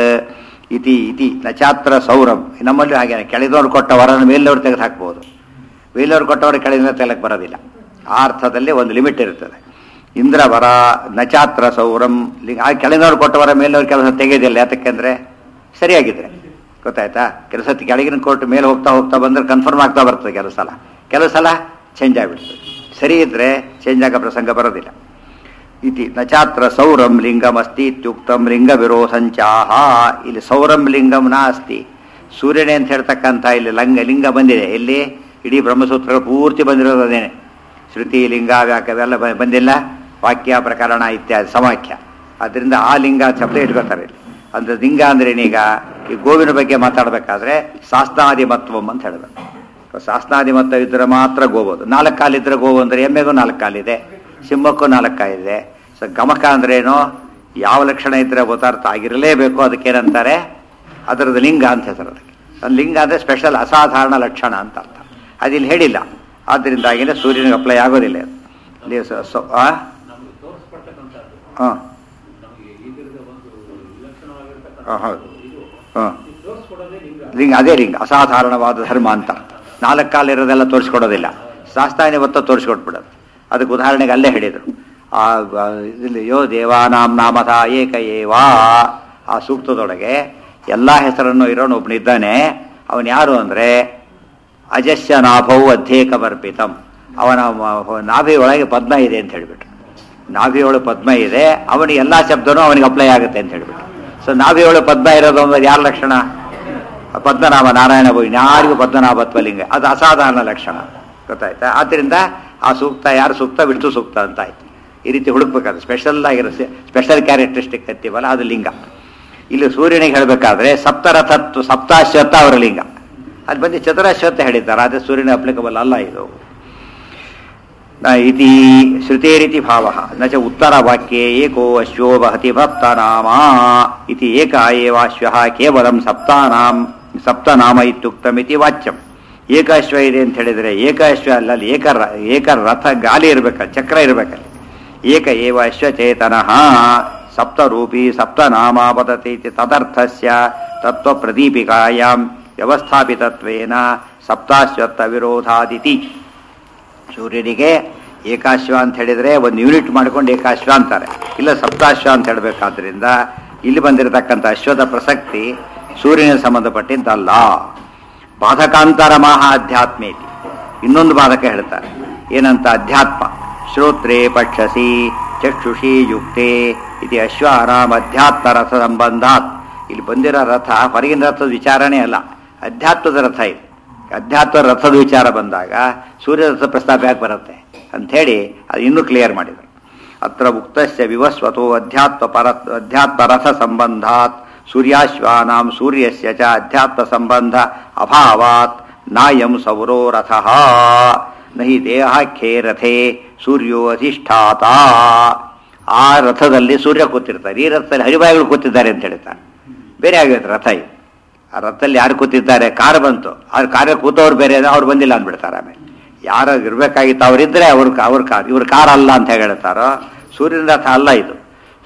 ಇತಿ ಇತಿ ನಚಾತ್ರ ಸೌರಂ ನಮ್ಮಲ್ಲಿ ಹಾಗೇನೆ ಕೆಳದವ್ರು ಕೊಟ್ಟ ವರನ ಮೇಲಿನವ್ರು ತೆಗೆದು ಹಾಕ್ಬೋದು ಮೇಲಿನವ್ರು ಕೊಟ್ಟವರು ಕೆಳಗಿನ ತೆಲಕ್ಕೆ ಬರೋದಿಲ್ಲ ಆ ಅರ್ಥದಲ್ಲಿ ಒಂದು ಲಿಮಿಟ್ ಇರ್ತದೆ ಇಂದ್ರವರ ನಚಾತ್ರ ಸೌರಂ ಲಿಂಗ ಆ ಕೆಳಗಿನವ್ರು ಕೊಟ್ಟವರ ಮೇಲಿನವ್ರ ಕೆಲಸ ತೆಗೆಯೋದಿಲ್ಲ ಯಾತಕ್ಕೆಂದ್ರೆ ಸರಿಯಾಗಿದ್ರೆ ಗೊತ್ತಾಯ್ತಾ ಕೆಲಸ ಕೆಳಗಿನ ಕೊಟ್ಟು ಮೇಲೆ ಹೋಗ್ತಾ ಹೋಗ್ತಾ ಬಂದ್ರೆ ಕನ್ಫರ್ಮ್ ಆಗ್ತಾ ಬರ್ತದೆ ಕೆಲವು ಸಲ ಕೆಲವು ಸಲ ಚೇಂಜ್ ಆಗಿಬಿಡ್ತದೆ ಸರಿ ಇದ್ರೆ ಚೇಂಜ್ ಆಗೋ ಪ್ರಸಂಗ ಬರೋದಿಲ್ಲ ಇತಿ ನಚಾತ್ರ ಸೌರಂ ಲಿಂಗಮಸ್ತಿ ಇತ್ಯುಕ್ತಂ ಲಿಂಗ ವಿರೋಧಂಚಾಹ ಇಲ್ಲಿ ಸೌರಂ ಲಿಂಗಂ ನಾಸ್ತಿ ಸೂರ್ಯನೇ ಅಂತ ಹೇಳ್ತಕ್ಕಂಥ ಇಲ್ಲಿ ಲಂಗ ಲಿಂಗ ಬಂದಿದೆ ಎಲ್ಲಿ ಇಡೀ ಬ್ರಹ್ಮಸೂತ್ರಗಳು ಪೂರ್ತಿ ಬಂದಿರೋದು ಅದೇನೆ ಶ್ರುತಿ ಲಿಂಗ ವ್ಯಾಕ ಇವೆಲ್ಲ ಬ- ಬಂದಿಲ್ಲ ವಾಕ್ಯ ಪ್ರಕರಣ ಇತ್ಯಾದಿ ಸಮಾಖ್ಯ ಅದರಿಂದ ಆ ಲಿಂಗ ಶಬ್ದ ಇಟ್ಕೋತಾರೆ ಇಲ್ಲಿ ಅಂದ್ರೆ ಲಿಂಗ ಅಂದ್ರೆ ಏನೀಗ ಈ ಗೋವಿನ ಬಗ್ಗೆ ಮಾತಾಡಬೇಕಾದ್ರೆ ಶಾಸ್ತ್ರಾಧಿಮತ್ವಂ ಅಂತ ಹೇಳಬೇಕು ಶಾಸ್ತ್ರಾಧಿಮತ್ವ ಇದ್ರೆ ಮಾತ್ರ ಗೋಬೋದು ನಾಲ್ಕು ಕಾಲಿದ್ರೆ ಗೋವು ಅಂದ್ರೆ ಎಮ್ಮೆಗೂ ನಾಲ್ಕು ಕಾಲಿದೆ ಸಿಂಹಕ್ಕೂ ನಾಲ್ಕು ಕಾಲಿದೆ ಸೊ ಗಮಕ ಅಂದ್ರೇನು ಯಾವ ಲಕ್ಷಣ ಇದ್ರೆ ಗೊತ್ತಾರ್ಥ ಆಗಿರಲೇಬೇಕು ಅದಕ್ಕೇನಂತಾರೆ ಅದರದ್ದು ಲಿಂಗ ಅಂತ ಹೆಸರು ಅದಕ್ಕೆ ಅದು ಲಿಂಗ ಅಂದರೆ ಸ್ಪೆಷಲ್ ಅಸಾಧಾರಣ ಲಕ್ಷಣ ಅಂತ ಅರ್ಥ ಅದಿಲ್ಲಿ ಹೇಳಿಲ್ಲ ಆದ್ದರಿಂದಾಗಿನೇ ಸೂರ್ಯನಿಗೆ ಅಪ್ಲೈ ಆಗೋದಿಲ್ಲ ಅದು. ಇಲ್ಲಿ ಸ- ಸ- ಆ? ನಮಗೆ ತೋರಿಸ್ಪಡ್ತಕ್ಕಂಥದ್ದು ಹಾಂ ನಮಗೆ ಈಗಿರದ ಒಂದು ವಿಲಕ್ಷಣವಾಗಿರ್ತಕ್ಕಂಥ ಹಾಂ ಹೌದು ಇದು ಹಾಂ ಇದು ತೋರಿಸ್ಕೊಡೋದೇ ಲಿಂಗ ಲಿಂಗ ಅದೇ ಲಿಂಗ ಅಸಾಧಾರಣವಾದ ಧರ್ಮ ಅಂತ ನಾಲ್ಕು ಕಾಲು ಇರೋದೆಲ್ಲ ತೋರಿಸ್ಕೊಡೋದಿಲ್ಲ ಶಾಸ್ತ್ರಾಯನ ಹೊತ್ತ ತೋರಿಸ್ಕೊಟ್ಬಿಡೋದು ಅದಕ್ಕೆ ಉದಾಹರಣೆಗೆ ಅಲ್ಲೇ ಹೇಳಿದರು ಆ ಆ, ಇಲ್ಲಿ ಯೋ ದೇವಾನಾಂ ನಾಮಥ ಏಕ ಏವಾ ಆ ಸೂಕ್ತದೊಳಗೆ ಎಲ್ಲ ಹೆಸರನ್ನು ಇರೋನು ಒಬ್ಬನಿದ್ದಾನೆ ಅವನು ಯಾರು ಅಂದರೆ ಅಜಸ್ಯ ನಾಭೌ ಅಧ್ಯೇಕ ಬರ್ಪಿತಂ ಅವನ ಮ- ನಾಭಿ ಒಳಗೆ ಪದ್ಮ ಇದೆ ಅಂತ ಹೇಳಿಬಿಟ್ರು ನಾಭಿಯೊಳಗೆ ಪದ್ಮ ಇದೆ ಅವನಿಗೆ ಎಲ್ಲ ಶಬ್ದನೂ ಅವನಿಗೆ ಅಪ್ಲೈ ಆಗುತ್ತೆ ಅಂತ ಹೇಳಿಬಿಟ್ರು ಸೊ ನಾಭಿಯೊಳಗೆ ಪದ್ಮ ಇರೋದು ಅಂದ್ರೆ ಯಾರ ಲಕ್ಷಣ ಪದ್ಮನಾಭ ನಾರಾಯಣ ಬೋಯಿ ಯಾರಿಗೂ ಪದ್ಮನಾಭತ್ವ ಲಿಂಗ ಅದು ಅಸಾಧಾರಣ ಲಕ್ಷಣ ಗೊತ್ತಾಯ್ತಾ ಆದ್ದರಿಂದ ಆ ಸೂಕ್ತ ಯಾರು ಸೂಕ್ತ ವಿಷ್ಣು ಸೂಕ್ತ ಅಂತ ಆಯ್ತು ಈ ರೀತಿ ಹುಡುಕ್ಬೇಕಾದ್ರೆ ಸ್ಪೆಷಲ್ ಆಗಿರೋ ಸ್ಪೆಷಲ್ ಕ್ಯಾರೆಕ್ಟರಿಸ್ಟಿಕ್ ಅಂತೀವಲ್ಲ ಅದು ಲಿಂಗ ಇಲ್ಲಿ ಸೂರ್ಯನಿಗೆ ಹೇಳಬೇಕಾದ್ರೆ ಸಪ್ತರಥತ್ವ ಸಪ್ತಾಶ್ವತ್ಥ ಅವರ ಲಿಂಗ ಅದು ಬಂದು ಚತುರಾಶ್ವತ್ಥ ಹೇಳಿದ್ದಾರೆ ಆದರೆ ಸೂರ್ಯನ ಅಪ್ಲಿಕಬಲ್ ಅಲ್ಲ ಇದು ನ ಇತಿ ಶ್ರುತೇರಿತಿ ಭಾವ ನ ಚ ಉತ್ತರವಾಕ್ಯೆ ಏಕೋ ಅಶ್ವೋ ವಹತಿ ಭಕ್ತನಾಮ ಇತಿ ಏಕ ಏವ ಅಶ್ವಃ ಕೇವಲಂ ಸಪ್ತಾನಾಂ ಸಪ್ತನಾಮ ಇತ್ಯುಕ್ತಮಿತಿ ವಾಚ್ಯಂ ಏಕ ಅಶ್ವ ಇದೆ ಅಂತ ಹೇಳಿದರೆ ಏಕ ಅಶ್ವ ಅಲ್ಲ ಅಲ್ಲಿ ಏಕ ರ- ಏಕ ರಥ ಗಾಲಿ ಇರಬೇಕಲ್ಲಿ ಚಕ್ರ ಇರಬೇಕಲ್ಲಿ ಏಕ ಏವ ಅಶ್ವಚೇತನಃ ಸಪ್ತರೂಪಿ ಸಪ್ತನಾಮ ವದತಿ ಇತಿ ತದರ್ಥಸ್ಯ ತತ್ವಪ್ರದೀಪಿಕಾಯಾಂ ವ್ಯವಸ್ಥಾಪಿತತ್ವೇನ ಸಪ್ತಾಶ್ವತ್ಥ ವಿರೋಧಾದಿತಿ ಸೂರ್ಯನಿಗೆ ಏಕಾಶ್ವ ಅಂತ ಹೇಳಿದ್ರೆ ಒಂದು ಯೂನಿಟ್ ಮಾಡ್ಕೊಂಡು ಏಕಾಶ್ವ ಅಂತಾರೆ ಇಲ್ಲ ಸಪ್ತಾಶ್ವ ಅಂತ ಹೇಳಬೇಕಾದ್ರಿಂದ ಇಲ್ಲಿ ಬಂದಿರತಕ್ಕಂಥ ಅಶ್ವದ ಪ್ರಸಕ್ತಿ ಸೂರ್ಯನಿಗೆ ಸಂಬಂಧಪಟ್ಟಿದ್ದಲ್ಲ ಬಾಧಕಾಂತರ ಮಹಾ ಅಧ್ಯಾತ್ಮೇತಿ ಇನ್ನೊಂದು ಬಾಧಕ ಹೇಳ್ತಾರೆ ಏನಂತ ಅಧ್ಯಾತ್ಮ ಶ್ರೋತ್ರೆ ಪಕ್ಷಸಿ ಚಕ್ಷುಷಿ ಯುಕ್ತೆ ಇದು ಅಶ್ವಾರಾಮ್ ಅಧ್ಯಾತ್ಮ ರಥ ಸಂಬಂಧಾತ್ ಇಲ್ಲಿ ಬಂದಿರೋ ರಥ ಹೊರಗಿನ ರಥದ ವಿಚಾರಣೆ ಅಲ್ಲ ಅಧ್ಯಾತ್ಮದ ರಥ ಇದು ಅಧ್ಯಾತ್ಮ ರಥದ ವಿಚಾರ ಬಂದಾಗ ಸೂರ್ಯ ರಥ ಪ್ರಸ್ತಾಪ ಯಾಕೆ ಬರುತ್ತೆ ಅಂಥೇಳಿ ಅದು ಇನ್ನೂ ಕ್ಲಿಯರ್ ಮಾಡಿದರು ಅತ್ರ ಉಕ್ತಸ್ಯ ವಿವಸ್ವತೋ ಅಧ್ಯಾತ್ಮ ಪರ ಅಧ್ಯಾತ್ಮ ರಥ ಸಂಬಂಧಾತ್ ಸೂರ್ಯಾಶ್ವಾನಾಂ ಸೂರ್ಯಸ್ಯ ಚ ಅಧ್ಯಾತ್ಮ ಸಂಬಂಧ ಅಭಾವಾತ್ ನಾಯಂ ಸೌರೋ ರಥಃ ನಹಿ ದೇಹಾಖ್ಯೇ ರಥೇ ಸೂರ್ಯೋ ಅಧಿಷ್ಠಾತ ಆ ರಥದಲ್ಲಿ ಸೂರ್ಯ ಕೂತಿರ್ತಾರೆ ಈ ರಥದಲ್ಲಿ ಹರಿವಾಯುಗಳು ಕೂತಿದ್ದಾರೆ ಅಂತ ಹೇಳ್ತಾರೆ ಬೇರೆ ಆಗಿರುತ್ತೆ ರಥ ಇದು ಆ ರಥದಲ್ಲಿ ಯಾರು ಕೂತಿದ್ದಾರೆ ಕಾರ್ ಬಂತು ಆ ಕಾರ್ ಕೂತವ್ರು ಬೇರೆ ಅವ್ರು ಬಂದಿಲ್ಲ ಅಂದ್ಬಿಡ್ತಾರೆ ಆಮೇಲೆ ಯಾರು ಇರ್ಬೇಕಾಗಿತ್ತು ಅವರಿದ್ರೆ ಅವ್ರ ಅವ್ರ ಕಾರ್ ಇವ್ರ ಕಾರ್ ಅಲ್ಲ ಅಂತ ಹೇಳ್ತಾರೋ ಸೂರ್ಯನ ರಥ ಅಲ್ಲ ಇದು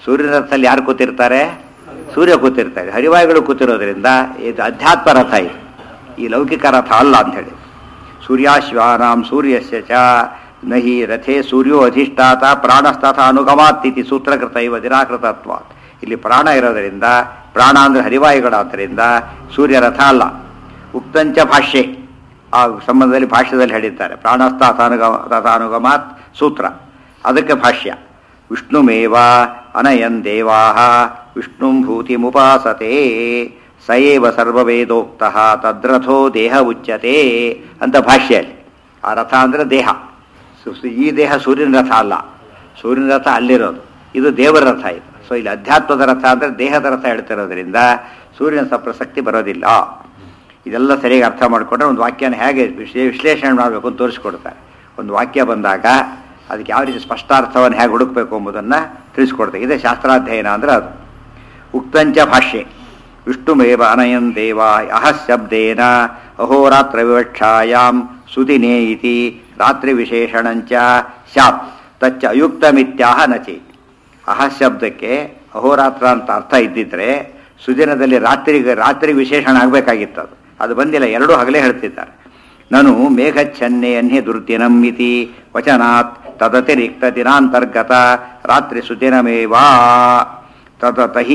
ಸೂರ್ಯನ ರಥದಲ್ಲಿ ಯಾರು ಕೂತಿರ್ತಾರೆ ಸೂರ್ಯ ಕೂತಿರ್ತಾರೆ ಹರಿವಾಯುಗಳು ಕೂತಿರೋದ್ರಿಂದ ಇದು ಅಧ್ಯಾತ್ಮ ರಥ ಇದು ಈ ಲೌಕಿಕ ರಥ ಅಲ್ಲ ಅಂತ ಹೇಳಿ ಸೂರ್ಯಾಶ್ವಾನಾಂ ಸೂರ್ಯಸ್ಯ ಚ ನಹಿ ರಥೇ ಸೂರ್ಯೋ ಅಧಿಷ್ಠಾತ ಪ್ರಾಣಸ್ತಥ ಅನುಗಮಾತ್ ಇತಿ ಸೂತ್ರಕೃತ ಇವ ನಿರಾಕೃತತ್ವ ಇಲ್ಲಿ ಪ್ರಾಣ ಇರೋದರಿಂದ ಪ್ರಾಣ ಅಂದ್ರೆ ಹರಿವಾಯುಗಳಾದ್ದರಿಂದ ಸೂರ್ಯ ರಥ ಅಲ್ಲ ಉಕ್ತಂಚ ಭಾಷ್ಯೆ ಆ ಸಂಬಂಧದಲ್ಲಿ ಭಾಷ್ಯದಲ್ಲಿ ಹೇಳಿದ್ದಾರೆ ಪ್ರಾಣಸ್ಥ ಅನುಗಮ ತಥಾನುಗಮಾತ್ ಸೂತ್ರ ಅದಕ್ಕೆ ಭಾಷ್ಯ ವಿಷ್ಣುಮೇವ ಅನಯನ್ ದೇವಾ ವಿಷ್ಣು ಭೂತಿಮುಪಾಸತೆ ಸ ಏವ ಸರ್ವವೇದೋಕ್ತ ತದ್ರಥೋ ದೇಹ ಉಚ್ಯತೆ ಅಂತ ಭಾಷ್ಯಲ್ಲಿ ಆ ರಥ ಅಂದರೆ ದೇಹ ಸು- ಸು- ಈ ದೇಹ ಸೂರ್ಯನ ರಥ ಅಲ್ಲ ಸೂರ್ಯನ ರಥ ಅಲ್ಲಿರೋದು ಇದು ದೇವರ ರಥ ಇದು ಸೊ ಇಲ್ಲಿ ಅಧ್ಯಾತ್ಮದ ರಥ ಅಂದರೆ ದೇಹದ ರಥ ಹೇಳ್ತಿರೋದ್ರಿಂದ ಸೂರ್ಯನ ಸ ಪ್ರಸಕ್ತಿ ಬರೋದಿಲ್ಲ ಇದೆಲ್ಲ ಸರಿಯಾಗಿ ಅರ್ಥ ಮಾಡಿಕೊಂಡ್ರೆ ಒಂದು ವಾಕ್ಯನ ಹೇಗೆ ವಿಶ್ಲೇ ವಿಶ್ಲೇಷಣೆ ಮಾಡಬೇಕು ಅಂತ ತೋರಿಸ್ಕೊಡ್ತಾರೆ ಒಂದು ವಾಕ್ಯ ಬಂದಾಗ ಅದಕ್ಕೆ ಯಾವ ರೀತಿ ಸ್ಪಷ್ಟಾರ್ಥವನ್ನು ಹೇಗೆ ಹುಡುಕಬೇಕು ಎಂಬುದನ್ನು ತಿಳಿಸ್ಕೊಡ್ತಾರೆ ಇದೇ ಶಾಸ್ತ್ರಾಧ್ಯಯನ ಅಂದರೆ ಅದು ಉಕ್ತಂಚ ಭಾಷ್ಯೆ ವಿಷ್ಣುಮೇವ ಅನಯನ್ ದೇವ ಅಹ ಶಬ್ದೇನ ಅಹೋರಾತ್ರ ವಿವಕ್ಷಾಯಾಂ ಸುದಿನೇ ಇತಿ ರಾತ್ರಿ ವಿಶೇಷಣಂಚ ಸ್ಯಾತ್ ತಚ್ಚ ಅಯುಕ್ತಮಿತ್ಯಾಹ ನಚೇತ್ ಅಹ ಶಬ್ದಕ್ಕೆ ಅಹೋರಾತ್ರ ಅಂತ ಅರ್ಥ ಇದ್ದಿದ್ರೆ ಸುದಿನದಲ್ಲಿ ರಾತ್ರಿಗೆ ರಾತ್ರಿ ವಿಶೇಷಣ ಆಗಬೇಕಾಗಿತ್ತು ಅದು ಅದು ಬಂದಿಲ್ಲ ಎರಡೂ ಹಗಲೇ ಹೇಳ್ತಿದ್ದಾರೆ ನಾನು ಮೇಘಚ್ಛನ್ನೆ ಅನ್ಯ ದುರ್ದಿನಂ ಇತಿ ವಚನಾತ್ ತದತಿರಿಕ್ತ ದಿನಾಂತರ್ಗತ ರಾತ್ರಿ ಸುದಿನಮೇವಾ ತದತಹಿ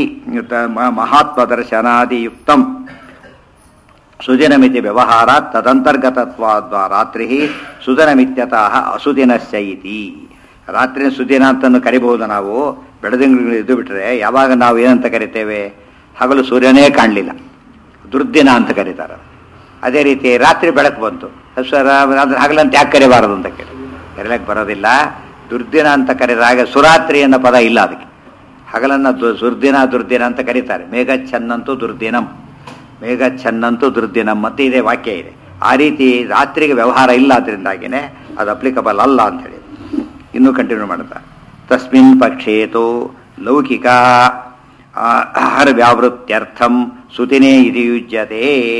ಮಹಾತ್ಮದರ್ಶನಾದಿಯುಕ್ತಂ ಸುದಿನಮಿತಿ ವ್ಯವಹಾರ ತದಂತರ್ಗತತ್ವಾದ್ವಾ ರಾತ್ರಿ ಸುದಿನಮಿತ್ಯತಃ ಅಸುದಿನಸ್ಯ ಇತಿ ರಾತ್ರಿ ಸುದಿನ ಅಂತನ್ನು ಕರಿಬಹುದು ನಾವು ಬೆಳದಿಂಗಳು ಇದು ಬಿಟ್ರೆ ಯಾವಾಗ ನಾವು ಏನಂತ ಕರಿತೇವೆ ಹಗಲು ಸೂರ್ಯನೇ ಕಾಣಲಿಲ್ಲ ದುರ್ದಿನ ಅಂತ ಕರೀತಾರೆ ಅದೇ ರೀತಿ ರಾತ್ರಿ ಬೆಳಕು ಬಂತು ಸರ್ ಅದನ್ನ ಹಗಲಂತ ಯಾಕೆ ಕರಿಬಾರದು ಅಂತ ಕೇಳಿ ಕರೀಲಕ್ಕೆ ಬರೋದಿಲ್ಲ ದುರ್ದಿನ ಅಂತ ಕರೆದಾಗ ಸುರಾತ್ರಿ ಅನ್ನೋ ಪದ ಇಲ್ಲ ಅದಕ್ಕೆ ಹಗಲನ್ನ ದು- ದುರ್ದಿನ ದುರ್ದಿನ ಅಂತ ಕರೀತಾರೆ ಮೇಘಚ್ಛನ್ನಂತೂ ದುರ್ದಿನಂ ಮೇಘಚ್ಛನ್ನಂತೂ ದುರ್ದಿನಂ ಮತ್ತೆ ಇದೆ ವಾಕ್ಯ ಇದೆ ಆ ರೀತಿ ರಾತ್ರಿಗೆ ವ್ಯವಹಾರ ಇಲ್ಲ ಅದರಿಂದಾಗಿನೇ ಅದು ಅಪ್ಲಿಕಬಲ್ ಅಲ್ಲ ಅಂತ ಹೇಳಿ ಇನ್ನೂ ಕಂಟಿನ್ಯೂ ಮಾಡ್ತಾ ತಸ್ಮಿನ್ ಪಕ್ಷೇತು ಲೌಕಿಕ ಆಹಾರ ವ್ಯಾವೃತ್ಯರ್ಥಂ ಸುತಿನೇ ಇದು ಯುಜ್ಯತೆ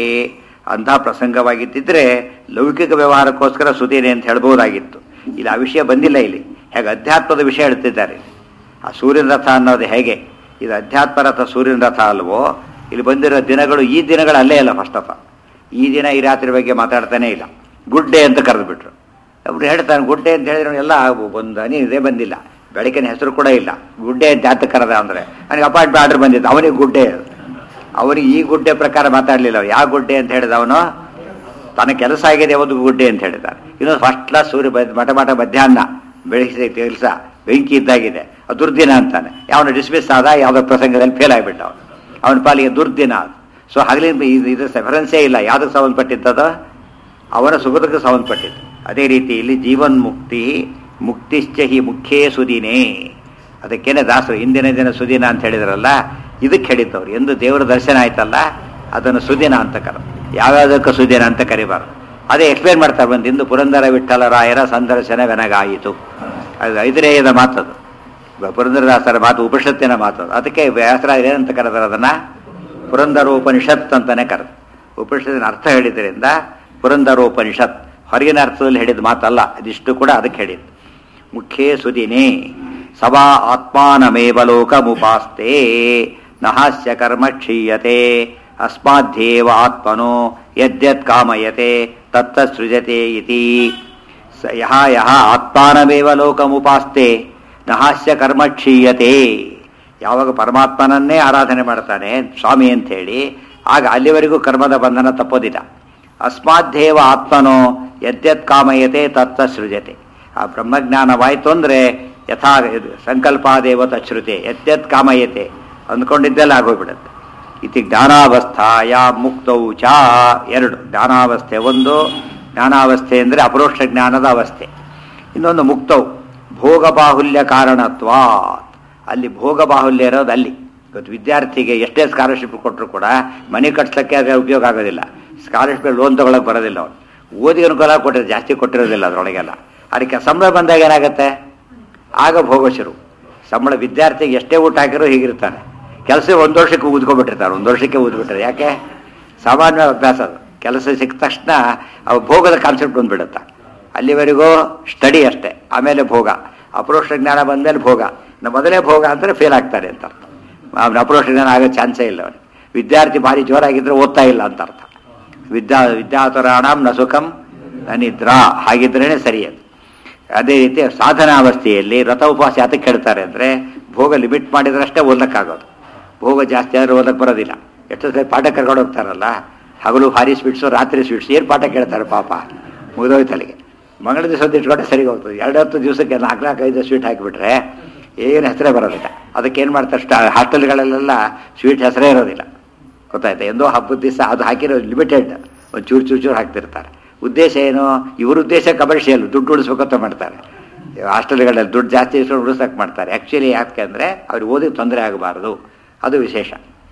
ಅಂಥ ಪ್ರಸಂಗವಾಗಿದ್ದಿದ್ರೆ ಲೌಕಿಕ ವ್ಯವಹಾರಕ್ಕೋಸ್ಕರ ಸುತಿನೇ ಅಂತ ಹೇಳ್ಬೋದಾಗಿತ್ತು ಇಲ್ಲಿ ಆ ವಿಷಯ ಬಂದಿಲ್ಲ ಇಲ್ಲಿ ಹೇಗೆ ಅಧ್ಯಾತ್ಮದ ವಿಷಯ ಹೇಳ್ತಿದ್ದಾರೆ ಆ ಸೂರ್ಯನ ರಥ ಅನ್ನೋದು ಹೇಗೆ ಇದು ಅಧ್ಯಾತ್ಮ ರಥ ಸೂರ್ಯನ ರಥ ಅಲ್ವೋ ಇಲ್ಲಿ ಬಂದಿರೋ ದಿನಗಳು ಈ ದಿನಗಳು ಅಲ್ಲೇ ಇಲ್ಲ ಫಸ್ಟ್ ಆಫ್ ಆಲ್ ಈ ದಿನ ಈ ರಾತ್ರಿ ಬಗ್ಗೆ ಮಾತಾಡ್ತಾನೆ ಇಲ್ಲ ಗುಡ್ ಡೇ ಅಂತ ಕರೆದುಬಿಟ್ರು ಒಬ್ರು ಹೇಳ್ತಾನೆ ಗುಡ್ ಡೇ ಅಂತ ಹೇಳಿದ್ರೆ ಎಲ್ಲ ಒಂದು ಹನಿ ಇದೇ ಬಂದಿಲ್ಲ ಬೆಳಕಿನ ಹೆಸರು ಕೂಡ ಇಲ್ಲ ಗುಡ್ ಡೇ ಜಾತ ಕರೆದ ಅಂದರೆ ನನಗೆ ಅಪಾಯಿಂಟ್ಮೆಂಟ್ ಆರ್ಡರ್ ಬಂದಿತ್ತು ಅವನಿಗೆ ಗುಡ್ ಡೇ ಅವನಿಗೆ ಈ ಗುಡ್ಡೆ ಪ್ರಕಾರ ಮಾತಾಡಲಿಲ್ಲ ಯಾವ ಗುಡ್ಡೆ ಅಂತ ಹೇಳಿದ ಅವನು ತನ್ನ ಕೆಲಸ ಆಗಿದೆ ಒಂದು ಗುಡ್ಡೆ ಅಂತ ಹೇಳಿದ್ದಾರೆ ಇನ್ನೊಂದು ಫಸ್ಟ್ ಕ್ಲಾಸ್ ಸೂರ್ಯ ಬ- ಮಠ ಮಠ ಮಧ್ಯಾಹ್ನ ಬೆಳಗ್ಗೆ ಕೆಲಸ ಬೆಂಕಿ ಇದ್ದಾಗಿದೆ ಅದು ದುರ್ದಿನ ಅಂತಾನೆ ಯಾವನು ಡಿಸ್ಮಿಸ್ ಆದ ಯಾವುದೋ ಪ್ರಸಂಗದಲ್ಲಿ ಫೇಲ್ ಆಗಿಬಿಟ್ಟ ಅವನು ಅವನ ಪಾಲಿಗೆ ದುರ್ದಿನ ಅದು ಸೊ ಹಗಲಿನ ಇದು ಇದು ರೆಫರೆನ್ಸೇ ಇಲ್ಲ ಯಾವುದಕ್ಕೆ ಸಂಬಂಧಪಟ್ಟಿದ್ದದು ಅವನ ಸುಖದಕ್ಕೆ ಸಂಬಂಧಪಟ್ಟಿದ್ದು ಅದೇ ರೀತಿ ಇಲ್ಲಿ ಜೀವನ್ ಮುಕ್ತಿ ಮುಕ್ತಿಶ್ಚ ಹಿ ಮುಖ್ಯೇ ಸುದಿನೇ ಅದಕ್ಕೇನೆ ದಾಸರು ಇಂದಿನ ದಿನ ಸುದಿನ ಅಂತ ಹೇಳಿದ್ರಲ್ಲ ಇದಕ್ಕೆ ಹೇಳಿದ್ದವ್ರು ಎಂದು ದೇವರ ದರ್ಶನ ಆಯ್ತಲ್ಲ ಅದನ್ನು ಸುದಿನ ಅಂತ ಕರ ಯಾವ್ಯಾವುದಕ್ಕೂ ಸುದಿನ ಅಂತ ಕರಿಬಾರ್ದು ಅದೇ ಎಕ್ಸ್ಪ್ಲೇನ್ ಮಾಡ್ತಾರೆ ಬಂದು ಇಂದು ಪುರಂದರ ವಿಠಲರಾಯರ ಸಂದರ್ಶನವೆನಗಾಯಿತು ಅದು ಐದರೇಯದ ಮಾತದು ಬ- ಪುರಂದರದಾಸರ ಮಾತು ಉಪನಿಷತ್ತಿನ ಮಾತು ಅದು. ಅದಕ್ಕೆ ವ್ಯಾಸರಾಜ ಏನಂತ ಕರೆದಾರೆ ಅದನ್ನ ಪುರಂದರೋಪನಿಷತ್ ಅಂತಾನೆ ಕರೆದು ಉಪನಿಷತ್ತಿನ ಅರ್ಥ ಹೇಳಿದ್ರಿಂದ ಪುರಂದರೋಪನಿಷತ್ ಹೊರಗಿನ ಅರ್ಥದಲ್ಲಿ ಹೇಳಿದ ಮಾತಲ್ಲ ಇದಿಷ್ಟು ಕೂಡ ಅದಕ್ಕೆ ಹೇಳಿದ್ದು ಮುಖ್ಯೇ ಸುದಿನೇ ಸವಾ ಆತ್ಮಾನಮೇವ ಲೋಕಮುಪಾಸ್ತೆ ನಹಾಸ್ಯ ಕರ್ಮ ಕ್ಷೀಯತೆ ಅಸ್ಮಾಧ್ಯೇವ ಆತ್ಮನೋ ಯದ್ಯತ್ ಕಾಮಯತೆ ತತ್ತ ಸೃಜತೆ ಇತಿ ಸ ಯಹ ಯಹ ಆತ್ಮಾನಮೇವ ಲೋಕಮುಪಾಸ್ತೆ ನಹಾಸ್ಯ ಕರ್ಮ ಕ್ಷೀಯತೆ ಯಾವಾಗ ಪರಮಾತ್ಮನನ್ನೇ ಆರಾಧನೆ ಮಾಡ್ತಾನೆ ಸ್ವಾಮಿ ಅಂತ ಹೇಳಿ ಆಗ ಅಲ್ಲಿವರೆಗೂ ಕರ್ಮದ ಬಂಧನ ತಪ್ಪೋದಿಲ್ಲ ಅಸ್ಮಾದ್ದೇವ ಆತ್ಮನೋ ಯದ್ಯತ್ ಕಾಮಯತೆ ತತ್ತ ಸೃಜತೆ ಆ ಬ್ರಹ್ಮಜ್ಞಾನವಾಯಿತು ಅಂದರೆ ಯಥಾ ಇದು ಸಂಕಲ್ಪಾದೇವ ತಚ್ಛ್ರುತೆ ಯದ್ಯತ್ ಕಾಮಯತೆ ಅಂದ್ಕೊಂಡಿದ್ದೆಲ್ಲ ಆಗೋಗ್ಬಿಡುತ್ತೆ ಇತಿ ಜ್ಞಾನಾವಸ್ಥಾಯ ಮುಕ್ತೌ ಚ ಎರಡು ಜ್ಞಾನಾವಸ್ಥೆ ಒಂದು ಜ್ಞಾನಾವಸ್ಥೆ ಅಂದರೆ ಅಪರೋಕ್ಷ ಜ್ಞಾನದ ಅವಸ್ಥೆ ಇನ್ನೊಂದು ಮುಕ್ತವು ಭೋಗ ಬಾಹುಲ್ಯ ಕಾರಣತ್ವಾತ್ ಅಲ್ಲಿ ಭೋಗ ಬಾಹುಲ್ಯ ಇರೋದು ಅಲ್ಲಿ ಇವತ್ತು ವಿದ್ಯಾರ್ಥಿಗೆ ಎಷ್ಟೇ ಸ್ಕಾಲರ್ಶಿಪ್ ಕೊಟ್ಟರು ಕೂಡ ಮನೆ ಕಟ್ಸಲಿಕ್ಕೆ ಅದು ಉಪಯೋಗ ಆಗೋದಿಲ್ಲ ಸ್ಕಾಲರ್ಶಿಪ್ ಲೋನ್ ತಗೊಳಕ್ ಬರೋದಿಲ್ಲ ಅವನು ಓದಿ ಅನುಕೂಲ ಕೊಟ್ಟಿರೋ ಜಾಸ್ತಿ ಕೊಟ್ಟಿರೋದಿಲ್ಲ ಅದರೊಳಗೆಲ್ಲ ಅದಕ್ಕೆ ಸಂಬಳ ಬಂದಾಗ ಏನಾಗುತ್ತೆ ಆಗ ಭೋಗ ಶುರು ಸಂಬಳ ವಿದ್ಯಾರ್ಥಿಗೆ ಎಷ್ಟೇ ಊಟ ಹಾಕಿರೋ ಹೀಗಿರ್ತಾನೆ ಕೆಲಸ ಒಂದು ವರ್ಷಕ್ಕೆ ಊದ್ಕೊಬಿಟ್ಟಿರ್ತಾರೆ ಒಂದು ವರ್ಷಕ್ಕೆ ಊದ್ಬಿಟ್ರೆ ಯಾಕೆ ಸಾಮಾನ್ಯ ಅಭ್ಯಾಸ ಅದು ಕೆಲಸ ಸಿಕ್ಕ ತಕ್ಷಣ ಅವ ಭೋಗದ ಕಾನ್ಸೆಪ್ಟ್ ಬಂದ್ಬಿಡುತ್ತೆ ಅಲ್ಲಿವರೆಗೂ ಸ್ಟಡಿ ಅಷ್ಟೇ ಆಮೇಲೆ ಭೋಗ ಅಪರೋಕ್ಷ ಜ್ಞಾನ ಬಂದಮೇಲೆ ಭೋಗ ನಮ್ಮ ಮೊದಲೇ ಭೋಗ ಅಂದರೆ ಫೇಲ್ ಆಗ್ತಾರೆ ಅಂತ ಅರ್ಥ ಅವನ ಅಪ್ರೋಚ್ ಜ್ಞಾನ ಆಗೋ ಚಾನ್ಸೇ ಇಲ್ಲ ಅವನಿಗೆ ವಿದ್ಯಾರ್ಥಿ ಭಾರಿ ಜೋರಾಗಿದ್ದರೆ ಓದ್ತಾ ಇಲ್ಲ ಅಂತ ಅರ್ಥ ವಿದ್ಯಾ ವಿದ್ಯಾತುರಾಣಂ ನ ಸುಖಂ ನ ನಿದ್ರಾ ಹಾಗಿದ್ರೇ ಸರಿ ಅದು ಅದೇ ರೀತಿ ಸಾಧನಾವಸ್ಥೆಯಲ್ಲಿ ವ್ರತ ಉಪವಾಸ ಯಾತಕ್ಕೆ ಹೇಳ್ತಾರೆ ಅಂದರೆ ಭೋಗ ಲಿಮಿಟ್ ಮಾಡಿದ್ರಷ್ಟೇ ಓದಕ್ಕಾಗೋದು ಭೋಗ ಜಾಸ್ತಿ ಆದರೆ ಓದಕ್ಕೆ ಬರೋದಿಲ್ಲ ಎಷ್ಟು ಸರಿ ಪಾಠ ಕರ್ಕೊಂಡು ಹೋಗ್ತಾರಲ್ಲ ಹಗಲು ಭಾರಿ ಸ್ವೀಟ್ಸು ರಾತ್ರಿ ಸ್ವೀಟ್ಸ್ ಏನು ಪಾಠ ಕೇಳ್ತಾರೆ ಪಾಪ ಮುಗಿದೋಯ್ತಲ್ಲಿಗೆ ಮಂಗಳ ದಿವಸ ಹೊತ್ತು ಇಟ್ಕೊಂಡ್ರೆ ಸರಿ ಹೋಗ್ತದೆ ಎರಡು ಹತ್ತು ದಿವಸಕ್ಕೆ ನಾಲ್ಕು ನಾಲ್ಕು ಐದು ಸ್ವೀಟ್ ಹಾಕಿಬಿಟ್ರೆ ಏನು ಹೆಸರೇ ಬರೋದಿಲ್ಲ ಅದಕ್ಕೆ ಏನು ಮಾಡ್ತಾರೆ ಸ್ಟಾ ಹಾಸ್ಟೆಲ್ಗಳಲ್ಲೆಲ್ಲ ಸ್ವೀಟ್ ಹೆಸರೇ ಇರೋದಿಲ್ಲ ಗೊತ್ತಾಯ್ತಾ ಎಂದೋ ಹಬ್ಬದ ದಿವಸ ಅದು ಹಾಕಿರೋ ಲಿಮಿಟೆಡ್ ಒಂದು ಚೂರು ಚೂರು ಚೂರು ಹಾಕ್ತಿರ್ತಾರೆ ಉದ್ದೇಶ ಏನು ಇವ್ರ ಉದ್ದೇಶ ಕಮರ್ಷಿಯಲ್ ದುಡ್ಡು ಉಳಿಸ್ಬೇಕಂತ ಮಾಡ್ತಾರೆ ಹಾಸ್ಟೆಲ್ಗಳಲ್ಲಿ ದುಡ್ಡು ಜಾಸ್ತಿ ಇಸ್ಕೊಂಡು ಉಳಿಸಕ್ಕೆ ಮಾಡ್ತಾರೆ ಆ್ಯಕ್ಚುಲಿ ಯಾಕೆ ಅಂದರೆ ಅವ್ರಿಗೆ ಓದಿ ತೊಂದರೆ ಆಗಬಾರ್ದು ಅದು ವಿಶೇಷ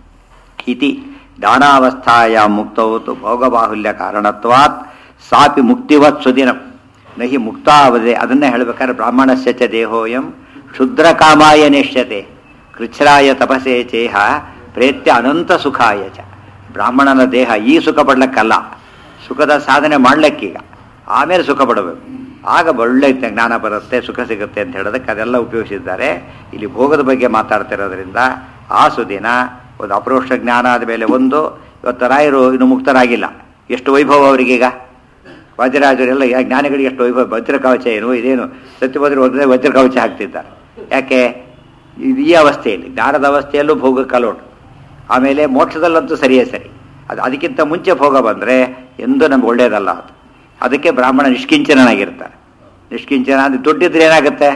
ಇತಿ ದಾನಾವಸ್ಥಾಯ ಮುಕ್ತವತ್ತು ಭೋಗಬಾಹುಲ್ಯ ಕಾರಣತ್ವಾತ್ ಸಾಪಿ ಮುಕ್ತಿವತ್ ಸುದಿನಂ ನಹಿ ಮುಕ್ತಾವಧಿ ಅದನ್ನೇ ಹೇಳ್ಬೇಕಾದ್ರೆ ಬ್ರಾಹ್ಮಣಸ್ಯ ಚ ದೇಹೋಯಂ ಕ್ಷುದ್ರ ಕಾಮಾಯ ನೆಶ್ಯತೆ ಕೃಚ್ಛ್ರಾಯ ತಪಸೆ ಚೇಹ ಪ್ರೇತ್ಯ ಅನಂತ ಸುಖಾಯ ಚ ಬ್ರಾಹ್ಮಣನ ದೇಹ ಈ ಸುಖ ಪಡ್ಲಕ್ಕಲ್ಲ ಸುಖದ ಸಾಧನೆ ಮಾಡ್ಲಿಕ್ಕೀಗ ಆಮೇಲೆ ಸುಖ ಪಡಬೇಕು ಆಗ ಒಳ್ಳೆ ಜ್ಞಾನ ಬರುತ್ತೆ ಸುಖ ಸಿಗುತ್ತೆ ಅಂತ ಹೇಳೋದಕ್ಕೆ ಅದೆಲ್ಲ ಉಪಯೋಗಿಸಿದ್ದಾರೆ ಇಲ್ಲಿ ಭೋಗದ ಬಗ್ಗೆ ಮಾತಾಡ್ತಿರೋದ್ರಿಂದ ಆ ಸುದಿನ ಒಂದು ಅಪರೋಕ್ಷ ಜ್ಞಾನ ಆದ ಮೇಲೆ ಒಂದು ಇವತ್ತು ರಾಯರು ಇನ್ನು ಮುಕ್ತರಾಗಿಲ್ಲ ಎಷ್ಟು ವೈಭವ ಅವರಿಗೀಗ ವಜ್ರರಾಜರೆಲ್ಲ ಯಾ- ಜ್ಞಾನಿಗಳಿಗೆ ಎಷ್ಟು ವೈಭವ ವಜ್ರ ಕವಚ ಏನು ಇದೇನು ಸತ್ಯಭದ್ರ ಹೋದ್ರೆ ವಜ್ರ ಕವಚ ಹಾಕ್ತಿದ್ದಾರೆ ಯಾಕೆ ಇದು ಈ ಅವಸ್ಥೆಯಲ್ಲಿ ಜ್ಞಾನದ ಅವಸ್ಥೆಯಲ್ಲೂ ಭೋಗ ಕಲೋಟ್ ಆಮೇಲೆ ಮೋಕ್ಷದಲ್ಲಂತೂ ಸರಿಯೇ ಸರಿ ಅದು ಅದಕ್ಕಿಂತ ಮುಂಚೆ ಭೋಗ ಬಂದರೆ ಎಂದೂ ನಮ್ಗೆ ಒಳ್ಳೆಯದಲ್ಲ ಅದು ಅದಕ್ಕೆ ಬ್ರಾಹ್ಮಣ ನಿಷ್ಕಿಂಚನಾಗಿರ್ತಾರೆ ನಿಷ್ಕಿಂಚನ ಅಂದ್ರೆ ದುಡ್ಡಿದ್ರೆ ಏನಾಗುತ್ತೆ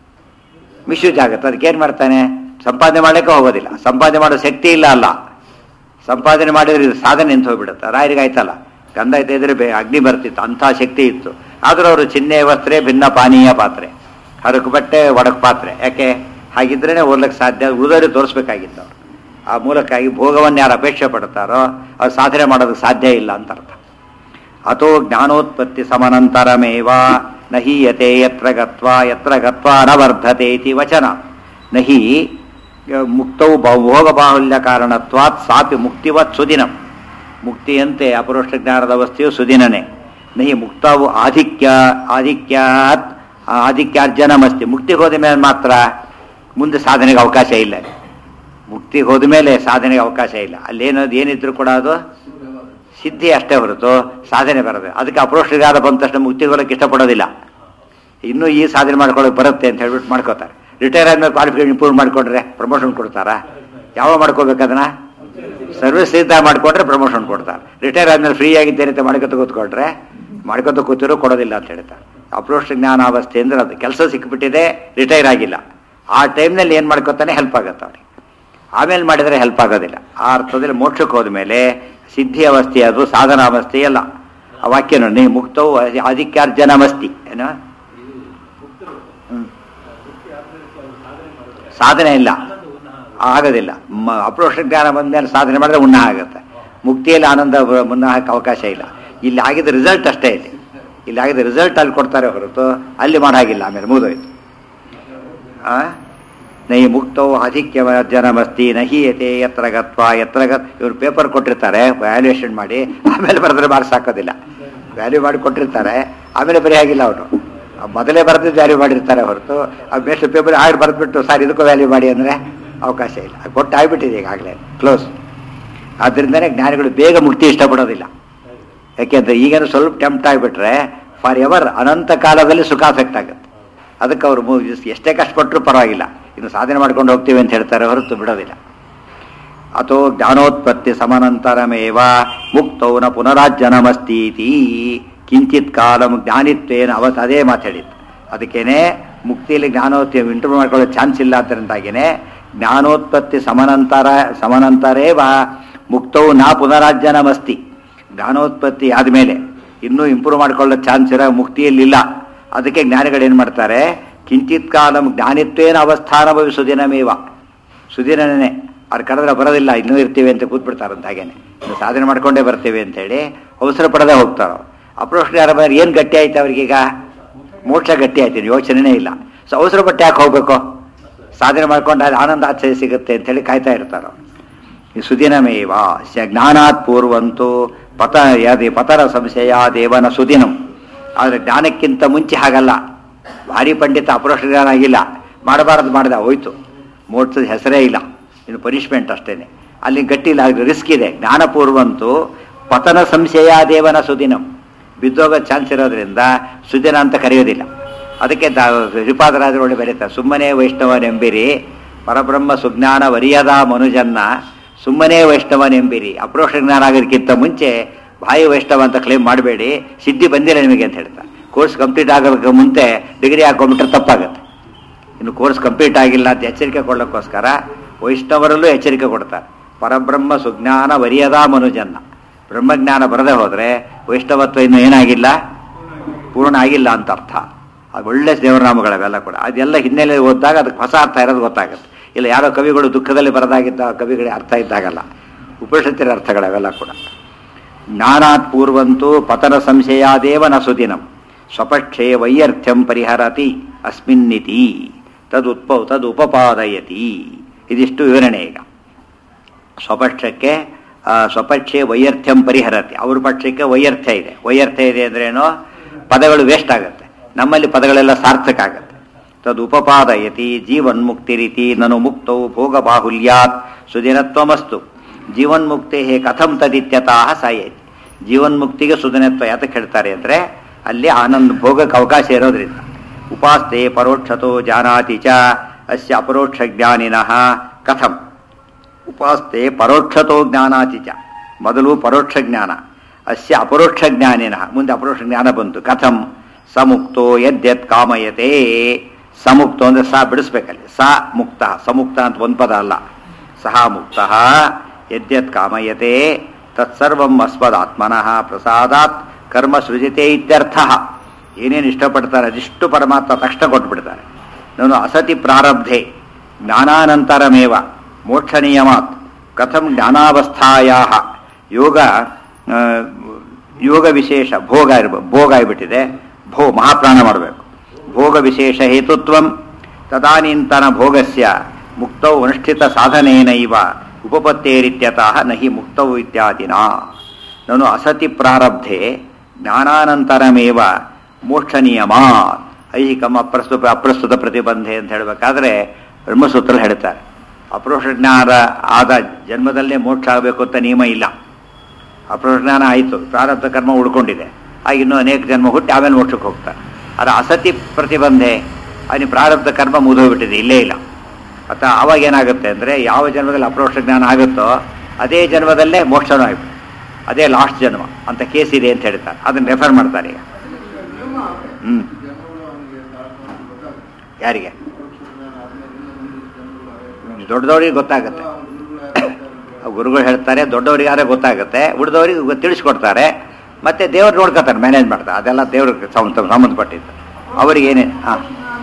ಮಿಸ್ಯೂಸ್ ಆಗುತ್ತೆ ಅದಕ್ಕೆ ಏನು ಮಾಡ್ತಾನೆ ಸಂಪಾದನೆ ಮಾಡಲಿಕ್ಕೆ ಹೋಗೋದಿಲ್ಲ ಸಂಪಾದನೆ ಮಾಡೋ ಶಕ್ತಿ ಇಲ್ಲ ಅಲ್ಲ ಸಂಪಾದನೆ ಮಾಡಿದ್ರೆ ಇದು ಸಾಧನೆ ನಿಂತು ಹೋಗ್ಬಿಡುತ್ತೆ ರಾಯರಿಗೆ ಆಯ್ತಲ್ಲ ಗಂಧ ಐತೆ ಇದ್ರೆ ಬೇ ಅಗ್ನಿ ಬರ್ತಿತ್ತು ಅಂಥ ಶಕ್ತಿ ಇತ್ತು ಆದರೂ ಅವರು ಚಿನ್ನೆ ವಸ್ತ್ರೆ ಭಿನ್ನ ಪಾನೀಯ ಪಾತ್ರೆ ಹರಕು ಬಟ್ಟೆ ಒಡಕ್ ಪಾತ್ರೆ ಯಾಕೆ ಹಾಗಿದ್ರೇ ಓದ್ಲಿಕ್ಕೆ ಸಾಧ್ಯ ಉಳಿದವರಿಗೆ ತೋರಿಸ್ಬೇಕಾಗಿತ್ತು ಅವರು ಆ ಮೂಲಕ್ಕಾಗಿ ಭೋಗವನ್ನು ಯಾರು ಅಪೇಕ್ಷೆ ಪಡ್ತಾರೋ ಅವ್ರು ಸಾಧನೆ ಮಾಡೋದಕ್ಕೆ ಸಾಧ್ಯ ಇಲ್ಲ ಅಂತ ಅರ್ಥ ಅಥೋ ಜ್ಞಾನೋತ್ಪತ್ತಿ ಸಮನಂತರಮೇವ ನಹೀಯತೆ ಯತ್ರ ಗತ್ವಾ ಯತ್ರ ಗತ್ವಾ ನ ವರ್ಧತೆ ಇತಿ ವಚನ ನಹಿ ಮುಕ್ತವು ಭೋಗ ಬಾಹುಲ್ಯ ಕಾರಣತ್ವಾತ್ ಸಾಪಿ ಮುಕ್ತಿವತ್ ಸುದಿನಂ ಮುಕ್ತಿಯಂತೆ ಅಪರೋಕ್ಷ ಜ್ಞಾನದ ಅವಸ್ಥೆಯು ಸುದಿನನೇ ನಹಿ ಮುಕ್ತವು ಆಧಿಕ್ಯ ಆಧಿಕ್ಯಾತ್ ಆಧಿಕ್ಯಾರ್ಜನಮಸ್ತಿ ಮುಕ್ತಿಗೆ ಹೋದ ಮೇಲೆ ಮಾತ್ರ ಮುಂದೆ ಸಾಧನೆಗೆ ಅವಕಾಶ ಇಲ್ಲ ಮುಕ್ತಿಗೆ ಹೋದ ಮೇಲೆ ಸಾಧನೆಗೆ ಅವಕಾಶ ಇಲ್ಲ ಅಲ್ಲೇನದು ಏನಿದ್ರು ಕೂಡ ಅದು ಸಿದ್ಧಿ ಅಷ್ಟೇ ಹೊರತು ಸಾಧನೆ ಬರೋದು ಅದಕ್ಕೆ ಅಪ್ರೋಷ್ಟಿಗಾದ ಬಂದ ತಕ್ಷಣ ಮುಕ್ತಿ ಹೋಗಕ್ಕೆ ಇಷ್ಟಪಡೋದಿಲ್ಲ ಇನ್ನೂ ಈ ಸಾಧನೆ ಮಾಡ್ಕೊಳ್ಳೋಕೆ ಬರುತ್ತೆ ಅಂತ ಹೇಳ್ಬಿಟ್ಟು ಮಾಡ್ಕೋತಾರೆ ರಿಟೈರ್ ಆದ್ಮೇಲೆ ಕ್ವಾಲಿಫಿಕೇಶನ್ ಇಂಪ್ರೂವ್ ಮಾಡಿಕೊಂಡ್ರೆ ಪ್ರಮೋಷನ್ ಕೊಡ್ತಾರಾ ಯಾವ ಮಾಡ್ಕೋಬೇಕು ಅದನ್ನ ಸರ್ವಿಸ್ ಸಿದ್ಧ ಮಾಡಿಕೊಂಡ್ರೆ ಪ್ರಮೋಷನ್ ಕೊಡ್ತಾರೆ ರಿಟೈರ್ ಆದ್ಮೇಲೆ ಫ್ರೀ ಆಗಿದ್ದೇನೆ ಅಂತ ಮಾಡ್ಕೊತ ಕೂತ್ಕೊಂಡ್ರೆ ಮಾಡ್ಕೊತ ಕೂತಿರೋ ಕೊಡೋದಿಲ್ಲ ಅಂತ ಹೇಳ್ತಾರೆ ಅಪ್ರೋಷ್ಟ ಜ್ಞಾನಾವಸ್ಥೆ ಅಂದ್ರೆ ಅದು ಕೆಲಸ ಸಿಕ್ಕಿಬಿಟ್ಟಿದೆ ರಿಟೈರ್ ಆಗಿಲ್ಲ ಆ ಟೈಮ್ನಲ್ಲಿ ಏನು ಮಾಡ್ಕೊತಾನೆ ಹೆಲ್ಪ್ ಆಗುತ್ತೆ ಅವ್ರಿಗೆ ಆಮೇಲೆ ಮಾಡಿದರೆ ಹೆಲ್ಪ್ ಆಗೋದಿಲ್ಲ ಆ ಅರ್ಥದಲ್ಲಿ ಮೋಕ್ಷಕ್ಕೆ ಹೋದ್ಮೇಲೆ ಸಿದ್ಧಿ ಅವಸ್ಥೆ ಅದು ಸಾಧನಾವಸ್ಥೆ ಅಲ್ಲ ಆ ವಾಕ್ಯ ನೋಡಿ ಮುಕ್ತವು ಆಧಿಕ್ಯಾರ್ಜನಮಸ್ತಿ ಏನೋ ಇದು ಮುಕ್ತರು ಹ್ಮ್. ಮುಕ್ತಿ ಆಧರಿಸಿ ಅವರು ಸಾಧನೆ ಮಾಡಿದ್ರೆ ಸಾಧನೆ ಇಲ್ಲ ಆನಂದ ಉನ್ನಹ ಆಗೋದಿಲ್ಲ ಮ- ಅಪ್ರೋಕ್ಷ ಜ್ಞಾನ ಬಂದ್ಮೇಲೆ ಸಾಧನೆ ಮಾಡಿದ್ರೆ ಉನ್ನ ಆಗುತ್ತೆ ಮುಕ್ತಿಯಲ್ಲಿ ಆನಂದ ಬ- ಮುನ್ನ ಹಾಕಕ್ಕೆ ಅವಕಾಶ ಇಲ್ಲ ಇಲ್ಲಿ ಆಗಿದ್ದ ರಿಸಲ್ಟ್ ಅಷ್ಟೇ ಇದೆ ಇಲ್ಲಿ ಆಗಿದ್ದ ರಿಸಲ್ಟ್ ಅಲ್ಲಿ ಕೊಡ್ತಾರೆ ಹೊರತು ಅಲ್ಲಿ ಮಾಡಾಗಿಲ್ಲ ಆಮೇಲೆ ಮುಗಿದೋಯ್ತು ಆ ನೈ ಮುಕ್ತವು ಆಧಿಕ್ಯ ಜನಮಸ್ತಿ ನಹೀಯತೆ ಎತ್ತರ ಗತ್ವ ಎತ್ತರ ಗತ್ ಇವ್ರು ಪೇಪರ್ ಕೊಟ್ಟಿರ್ತಾರೆ ವ್ಯಾಲ್ಯೂಯೇಷನ್ ಮಾಡಿ ಆಮೇಲೆ ಬರೆದ್ರೆ ಮಾರ್ಕ್ಸ್ ಹಾಕೋದಿಲ್ಲ ವ್ಯಾಲ್ಯೂ ಮಾಡಿ ಕೊಟ್ಟಿರ್ತಾರೆ ಆಮೇಲೆ ಬರೀ ಆಗಿಲ್ಲ ಅವರು ಮೊದಲೇ ಬರೆದಿದ್ದು ವ್ಯಾಲ್ಯೂ ಮಾಡಿರ್ತಾರೆ ಹೊರತು ಆ ಬೆಸ್ಟ್ ಪೇಪರ್ ಆಗಿ ಬರೆದ್ಬಿಟ್ಟು ಸರ್ ಇದಕ್ಕೂ ವ್ಯಾಲ್ಯೂ ಮಾಡಿ ಅಂದರೆ ಅವಕಾಶ ಇಲ್ಲ ಅದು ಕೊಟ್ಟು ಆಗಿಬಿಟ್ಟಿದೆ ಈಗಾಗಲೇ ಕ್ಲೋಸ್ ಆದ್ದರಿಂದನೇ ಜ್ಞಾನಿಗಳು ಬೇಗ ಮುಕ್ತಿ ಇಷ್ಟಪಡೋದಿಲ್ಲ ಯಾಕೆಂದ್ರೆ ಈಗೇನು ಸ್ವಲ್ಪ ಟೆಂಪ್ಟ್ ಆಗಿಬಿಟ್ರೆ ಫಾರ್ ಎವರ್ ಅನಂತ ಕಾಲದಲ್ಲಿ ಸುಖಾಸಕ್ತ ಆಗುತ್ತೆ ಅದಕ್ಕೆ ಅವರು ಮು- ಎಷ್ಟೇ ಕಷ್ಟಪಟ್ಟರು ಪರವಾಗಿಲ್ಲ ಇನ್ನು ಸಾಧನೆ ಮಾಡ್ಕೊಂಡು ಹೋಗ್ತೀವಿ ಅಂತ ಹೇಳ್ತಾರೆ ಹೊರತು ಬಿಡೋದಿಲ್ಲ ಅಥೋ ಜ್ಞಾನೋತ್ಪತ್ತಿ ಸಮನಂತರಮೇವ ಮುಕ್ತೌ ನ ಪುನರಾಜ್ಜನಮಸ್ತೀತಿ ಕಿಂಚಿತ್ ಕಾಲಂ ಜ್ಞಾನಿತ್ವೇನ ಅವತ್ತು ಅದೇ ಮಾತಾಡಿದ್ದು ಅದಕ್ಕೇನೆ ಮುಕ್ತಿಯಲ್ಲಿ ಜ್ಞಾನೋತ್ತಿ ಇಂಟರ್ವ್ಯೂ ಮಾಡ್ಕೊಳ್ಳೋ ಚಾನ್ಸ್ ಇಲ್ಲ ಅಂತರಿಂದಾಗೇನೆ ಜ್ಞಾನೋತ್ಪತ್ತಿ ಸಮನಂತರ ಸಮನಂತರೇವ ಮುಕ್ತವು ನಾ ಪುನರಾಜ್ಜನಮಸ್ತಿ ಜ್ಞಾನೋತ್ಪತ್ತಿ ಆದಮೇಲೆ ಇನ್ನೂ ಇಂಪ್ರೂವ್ ಮಾಡ್ಕೊಳ್ಳೋ ಚಾನ್ಸ್ ಇರೋ ಮುಕ್ತಿಯಲ್ಲಿಲ್ಲ ಅದಕ್ಕೆ ಜ್ಞಾನಿಗಳು ಏನು ಮಾಡ್ತಾರೆ ಕಿಂಚಿತ್ ಕಾಲಂ ಜ್ಞಾನಿತ್ವೇನ ಅವಸ್ಥಾನ ಸುದಿನಮೇವ ಸುದಿನನೇ ಅವ್ರು ಕರೆದ್ರೆ ಬರೋದಿಲ್ಲ ಇನ್ನೂ ಇರ್ತೀವಿ ಅಂತ ಕೂತ್ಬಿಡ್ತಾರಂತ ಹಾಗೇನೆ ಇನ್ನು ಸಾಧನೆ ಮಾಡ್ಕೊಂಡೇ ಬರ್ತೀವಿ ಅಂತೇಳಿ ಅವಸರ ಪಡದೆ ಹೋಗ್ತಾರೋ ಅಪ್ರೋಷ್ ಯಾರ ಬಂದ್ರೆ ಏನು ಗಟ್ಟಿ ಆಯ್ತು ಅವ್ರಿಗೀಗ ಮೋಕ್ಷ ಗಟ್ಟಿ ಆಯ್ತು ಇನ್ನು ಯೋಚನೆನೇ ಇಲ್ಲ ಸೊ ಅವಸರ ಪಟ್ಟು ಯಾಕೆ ಹೋಗ್ಬೇಕು ಸಾಧನೆ ಮಾಡ್ಕೊಂಡು ಅಲ್ಲಿ ಆನಂದ ಆಚೆ ಸಿಗುತ್ತೆ ಅಂತೇಳಿ ಕಾಯ್ತಾ ಇರ್ತಾರೋ ಈ ಸುದಿನಮೇವ ಸ ಜ್ಞಾನಾತ್ ಪೂರ್ವಂತೂ ಪತ ಯಾದಿ ಪತರ ಸಂಶಯ ದೇವನ ಸುದಿನಂ ಆದರೆ ಜ್ಞಾನಕ್ಕಿಂತ ಮುಂಚೆ ಹಾಗಲ್ಲ ಭಾರಿ ಪಂಡಿತ ಅಪರೋಕ್ಷ ಜ್ಞಾನ ಆಗಿಲ್ಲ ಮಾಡಬಾರದು ಮಾಡಿದ ಹೋಯ್ತು ಮೋಕ್ಷದ ಹೆಸರೇ ಇಲ್ಲ ಇನ್ನು ಪನಿಷ್ಮೆಂಟ್ ಅಷ್ಟೇನೆ ಅಲ್ಲಿ ಗಟ್ಟಿ ಇಲ್ಲ ರಿಸ್ಕ್ ಇದೆ ಜ್ಞಾನಪೂರ್ವಂತೂ ಪತನ ಸಂಶಯ ದೇವನ ಸುದಿನಂ ಬಿದ್ದೋಗೋ ಚಾನ್ಸ್ ಇರೋದ್ರಿಂದ ಸುದಿನ ಅಂತ ಕರೆಯೋದಿಲ್ಲ ಅದಕ್ಕೆ ಶ್ರೀಪಾದರಾಜರು ಒಳ್ಳೆ ಬರೀತಾರೆ ಸುಮ್ಮನೆ ವೈಷ್ಣವನೆಂಬಿರಿ ಪರಬ್ರಹ್ಮ ಸುಜ್ಞಾನ ವರಿಯದ ಮನುಜನ್ನ ಸುಮ್ಮನೆ ವೈಷ್ಣವನೆಂಬಿರಿ ಅಪ್ರೋಕ್ಷ ಜ್ಞಾನ ಆಗೋದಕ್ಕಿಂತ ಮುಂಚೆ ಬಾಯಿ ವೈಷ್ಣವ ಅಂತ ಕ್ಲೇಮ್ ಮಾಡಬೇಡಿ ಸಿದ್ಧಿ ಬಂದಿಲ್ಲ ನಿಮಗೆ ಅಂತ ಹೇಳ್ತಾರೆ ಕೋರ್ಸ್ ಕಂಪ್ಲೀಟ್ ಆಗೋದಕ್ಕೆ ಮುಂಚೆ ಡಿಗ್ರಿ ಹಾಕೊಂಡ್ಬಿಟ್ರೆ ತಪ್ಪಾಗುತ್ತೆ ಇನ್ನು ಕೋರ್ಸ್ ಕಂಪ್ಲೀಟ್ ಆಗಿಲ್ಲ ಅಂತ ಎಚ್ಚರಿಕೆ ಕೊಡೋಕ್ಕೋಸ್ಕರ ವೈಷ್ಣವರಲ್ಲೂ ಎಚ್ಚರಿಕೆ ಕೊಡ್ತಾರೆ ಪರಬ್ರಹ್ಮ ಸುಜ್ಞಾನ ವರಿಯದ ಮನುಜನ್ನ ಬ್ರಹ್ಮಜ್ಞಾನ ಬರದೆ ಹೋದರೆ ವೈಷ್ಣವತ್ವ ಇನ್ನು ಏನಾಗಿಲ್ಲ ಪೂರ್ಣ ಆಗಿಲ್ಲ ಅಂತ ಅರ್ಥ ಅದು ಒಳ್ಳೆ ದೇವರನಾಮಗಳವೆಲ್ಲ ಕೂಡ ಅದೆಲ್ಲ ಹಿನ್ನೆಲೆ ಓದಿದಾಗ ಅದಕ್ಕೆ ಹೊಸ ಅರ್ಥ ಇರೋದು ಗೊತ್ತಾಗುತ್ತೆ ಇಲ್ಲ ಯಾರೋ ಕವಿಗಳು ದುಃಖದಲ್ಲಿ ಬರದಾಗಿದ್ದ ಕವಿಗಳಿಗೆ ಅರ್ಥ ಇದ್ದಾಗಲ್ಲ ಉಪನಿಷತ್ತಿನ ಅರ್ಥಗಳವೆಲ್ಲ ಕೂಡ ಜ್ಞಾನಾತ್ ಪೂರ್ವಂತೂ ಪತನ ಸಂಶಯಾದೇವ ನ ಸುದಿನಂ ಸ್ವಪಕ್ಷೇ ವೈಯರ್ಥ್ಯಂ ಪರಿಹರತಿ ಅಸ್ಮಿನ್ನಿತಿ ತದುತ್ಪ ತದುಪಪಾದಯತಿ ಇದಿಷ್ಟು ವಿವರಣೆ ಈಗ ಸ್ವಪಕ್ಷಕ್ಕೆ ಆ, ಸ್ವಪಕ್ಷೆ ವೈಯರ್ಥ್ಯಂ ಪರಿಹರತಿ ಅವ್ರ ಪಕ್ಷಕ್ಕೆ ವೈಯರ್ಥ್ಯ ಇದೆ ವೈಯರ್ಥ್ಯ ಇದೆ ಅಂದ್ರೇನು ಪದಗಳು ವೇಸ್ಟ್ ಆಗುತ್ತೆ ನಮ್ಮಲ್ಲಿ ಪದಗಳೆಲ್ಲ ಸಾರ್ಥಕ ಆಗುತ್ತೆ ತದುಪಪಾದಯತಿ ಜೀವನ್ಮುಕ್ತಿ ರೀತಿ ನನು ಮುಕ್ತೌ ಭೋಗ ಬಾಹುಲ್ಯಾತ್ ಸುದಿನತ್ವಮಸ್ತು ಜೀವನ್ಮುಕ್ತಿ ಕಥಂ ತದಿತ್ಯತಃ ಸಾಯತಿ ಜೀವನ್ಮುಕ್ತಿಗೆ ಸುದಿನತ್ವ ಯಾತಕ್ಕೆ ಹೇಳ್ತಾರೆ ಅಂದರೆ ಅಲ್ಲಿ ಆನಂದ ಭೋಗಕ್ಕೆ ಅವಕಾಶ ಇರೋದ್ರಿಂದ ಉಪಾಸ್ತೆ ಪರೋಕ್ಷತೋ ಜಾನಾತಿ ಚ ಅಸ್ಯ ಅಪರೋಕ್ಷ ಜ್ಞಾನಿನಃ ಕಥಂ ಉಪಾಸ್ತೆ ಪರೋಕ್ಷತೋ ಜ್ಞಾನಾತಿ ಚ ಮೊದಲು ಪರೋಕ್ಷ ಜ್ಞಾನ ಅಸ್ಯ ಅಪರೋಕ್ಷ ಜ್ಞಾನಿನಃ ಮುಂದೆ ಅಪರೋಕ್ಷ ಜ್ಞಾನ ಬಂತು ಕಥಂ ಸಮುಕ್ತೋ ಯದ್ಯತ್ ಕಾಮಯತೆ ಸಮುಕ್ತೋ ಅಂದ್ರೆ ಸಾ ಬಿಡಿಸ್ಬೇಕಲ್ಲಿ ಸ ಮುಕ್ತ ಸಮುಕ್ತ ಅಂತ ಒಂದು ಪದ ಅಲ್ಲ ಸಹ ಮುಕ್ತ ಯದ್ಯತ್ ಕಾಮಯತೆ ತತ್ಸರ್ವಂ ಅಸ್ಮದಾತ್ಮನಃ ಪ್ರಸಾದಾತ್ ಕರ್ಮ ಸೃಜತೆ ಇತ್ಯರ್ಥ ಏನೇನು ಇಷ್ಟಪಡ್ತಾರೆ ಅದಿಷ್ಟು ಪರಮಾತ್ಮ ತಕ್ಷಣ ಕೊಟ್ಬಿಡ್ತಾರೆ ನಾನು ಅಸತಿ ಪ್ರಾರಬ್ಧೆ ಜ್ಞಾನಾನಂತರಮೇವ ಮೋಕ್ಷ ನಿಯಮಾತ್ ಕಥಂ ಜ್ಞಾನಾವಸ್ಥಾಯಾ ಯೋಗ ಆ, ಯೋಗ ವಿಶೇಷ ಭೋಗ ಇರ್ಬೋದು ಭೋಗ ಆಗಿಬಿಟ್ಟಿದೆ ಭೋ ಮಹಾಪ್ರಾಣ ಮಾಡಬೇಕು ಭೋಗ ವಿಶೇಷ ಹೇತುತ್ವಂ ತದಾನೀಂತನ ಭೋಗಸ್ಯ ಮುಕ್ತೌ ಅನುಷ್ಠಿತ ಸಾಧನೇನೈವ ಉಪಪತ್ತೇರಿತ್ಯತಃ ನಹಿ ಮುಕ್ತೌ ಇತ್ಯಾದಿನ ನಾನು ಅಸತಿ ಪ್ರಾರಬ್ಧೆ ಜ್ಞಾನಾನಂತರಮೇವ ಮೋಕ್ಷ ನಿಯಮ ಐಹಿಕಂ ಅಪ್ರಸ್ತುತ ಅಪ್ರಸ್ತುತ ಪ್ರತಿಬಂಧೆ ಅಂತ ಹೇಳಬೇಕಾದ್ರೆ ಬ್ರಹ್ಮಸೂತ್ರ ಹೇಳ್ತಾರೆ ಅಪ್ರೋಕ್ಷ ಜ್ಞಾನ ಆದ ಜನ್ಮದಲ್ಲೇ ಮೋಕ್ಷ ಆಗಬೇಕು ಅಂತ ನಿಯಮ ಇಲ್ಲ ಅಪ್ರೋಕ್ಷ ಜ್ಞಾನ ಆಯಿತು ಪ್ರಾರಬ್ಧ ಕರ್ಮ ಉಳ್ಕೊಂಡಿದೆ ಆಗ ಇನ್ನೂ ಅನೇಕ ಜನ್ಮ ಹುಟ್ಟಿ ಆಮೇಲೆ ಮೋಕ್ಷಕ್ಕೆ ಹೋಗ್ತಾರೆ ಅದು ಅಸತಿ ಪ್ರತಿಬಂಧೆ ಅಲ್ಲಿ ಪ್ರಾರಬ್ಧ ಕರ್ಮ ಮುಗಿದೋಗ್ಬಿಟ್ಟಿದೆ ಇಲ್ಲೇ ಇಲ್ಲ ಅಥವಾ ಅವಾಗ ಏನಾಗುತ್ತೆ ಅಂದರೆ ಯಾವ ಜನ್ಮದಲ್ಲಿ ಅಪ್ರೋಕ್ಷ ಜ್ಞಾನ ಆಗುತ್ತೋ ಅದೇ ಜನ್ಮದಲ್ಲೇ ಮೋಕ್ಷನೂ ಆಗ್ಬಿಟ್ಟು ಅದೇ ಲಾಸ್ಟ್ ಜನ್ಮ ಅಂತ ಕೇಸ್ ಇದೆ ಅಂತ ಹೇಳ್ತಾರೆ ಅದನ್ನು ರೆಫರ್ ಮಾಡ್ತಾರೆ ಈಗ ಹ್ಞೂ ಯಾರಿಗೆ ದೊಡ್ಡದವ್ರಿಗೆ ಗೊತ್ತಾಗುತ್ತೆ ಗುರುಗಳು ಹೇಳ್ತಾರೆ ದೊಡ್ಡವರಿಗೆ ಆದ್ರೆ ಗೊತ್ತಾಗುತ್ತೆ ಉಳಿದವರಿಗೆ ತಿಳಿಸ್ಕೊಡ್ತಾರೆ ಮತ್ತೆ ದೇವ್ರು ನೋಡ್ಕೊತಾರೆ ಮ್ಯಾನೇಜ್ ಮಾಡ್ತಾರೆ ಅದೆಲ್ಲ ದೇವ್ರಿಗೆ ಸಂಬಂಧ ಸಂಬಂಧಪಟ್ಟಿದ್ದು ಅವರಿಗೆ ಏನೇ ಹಾಂ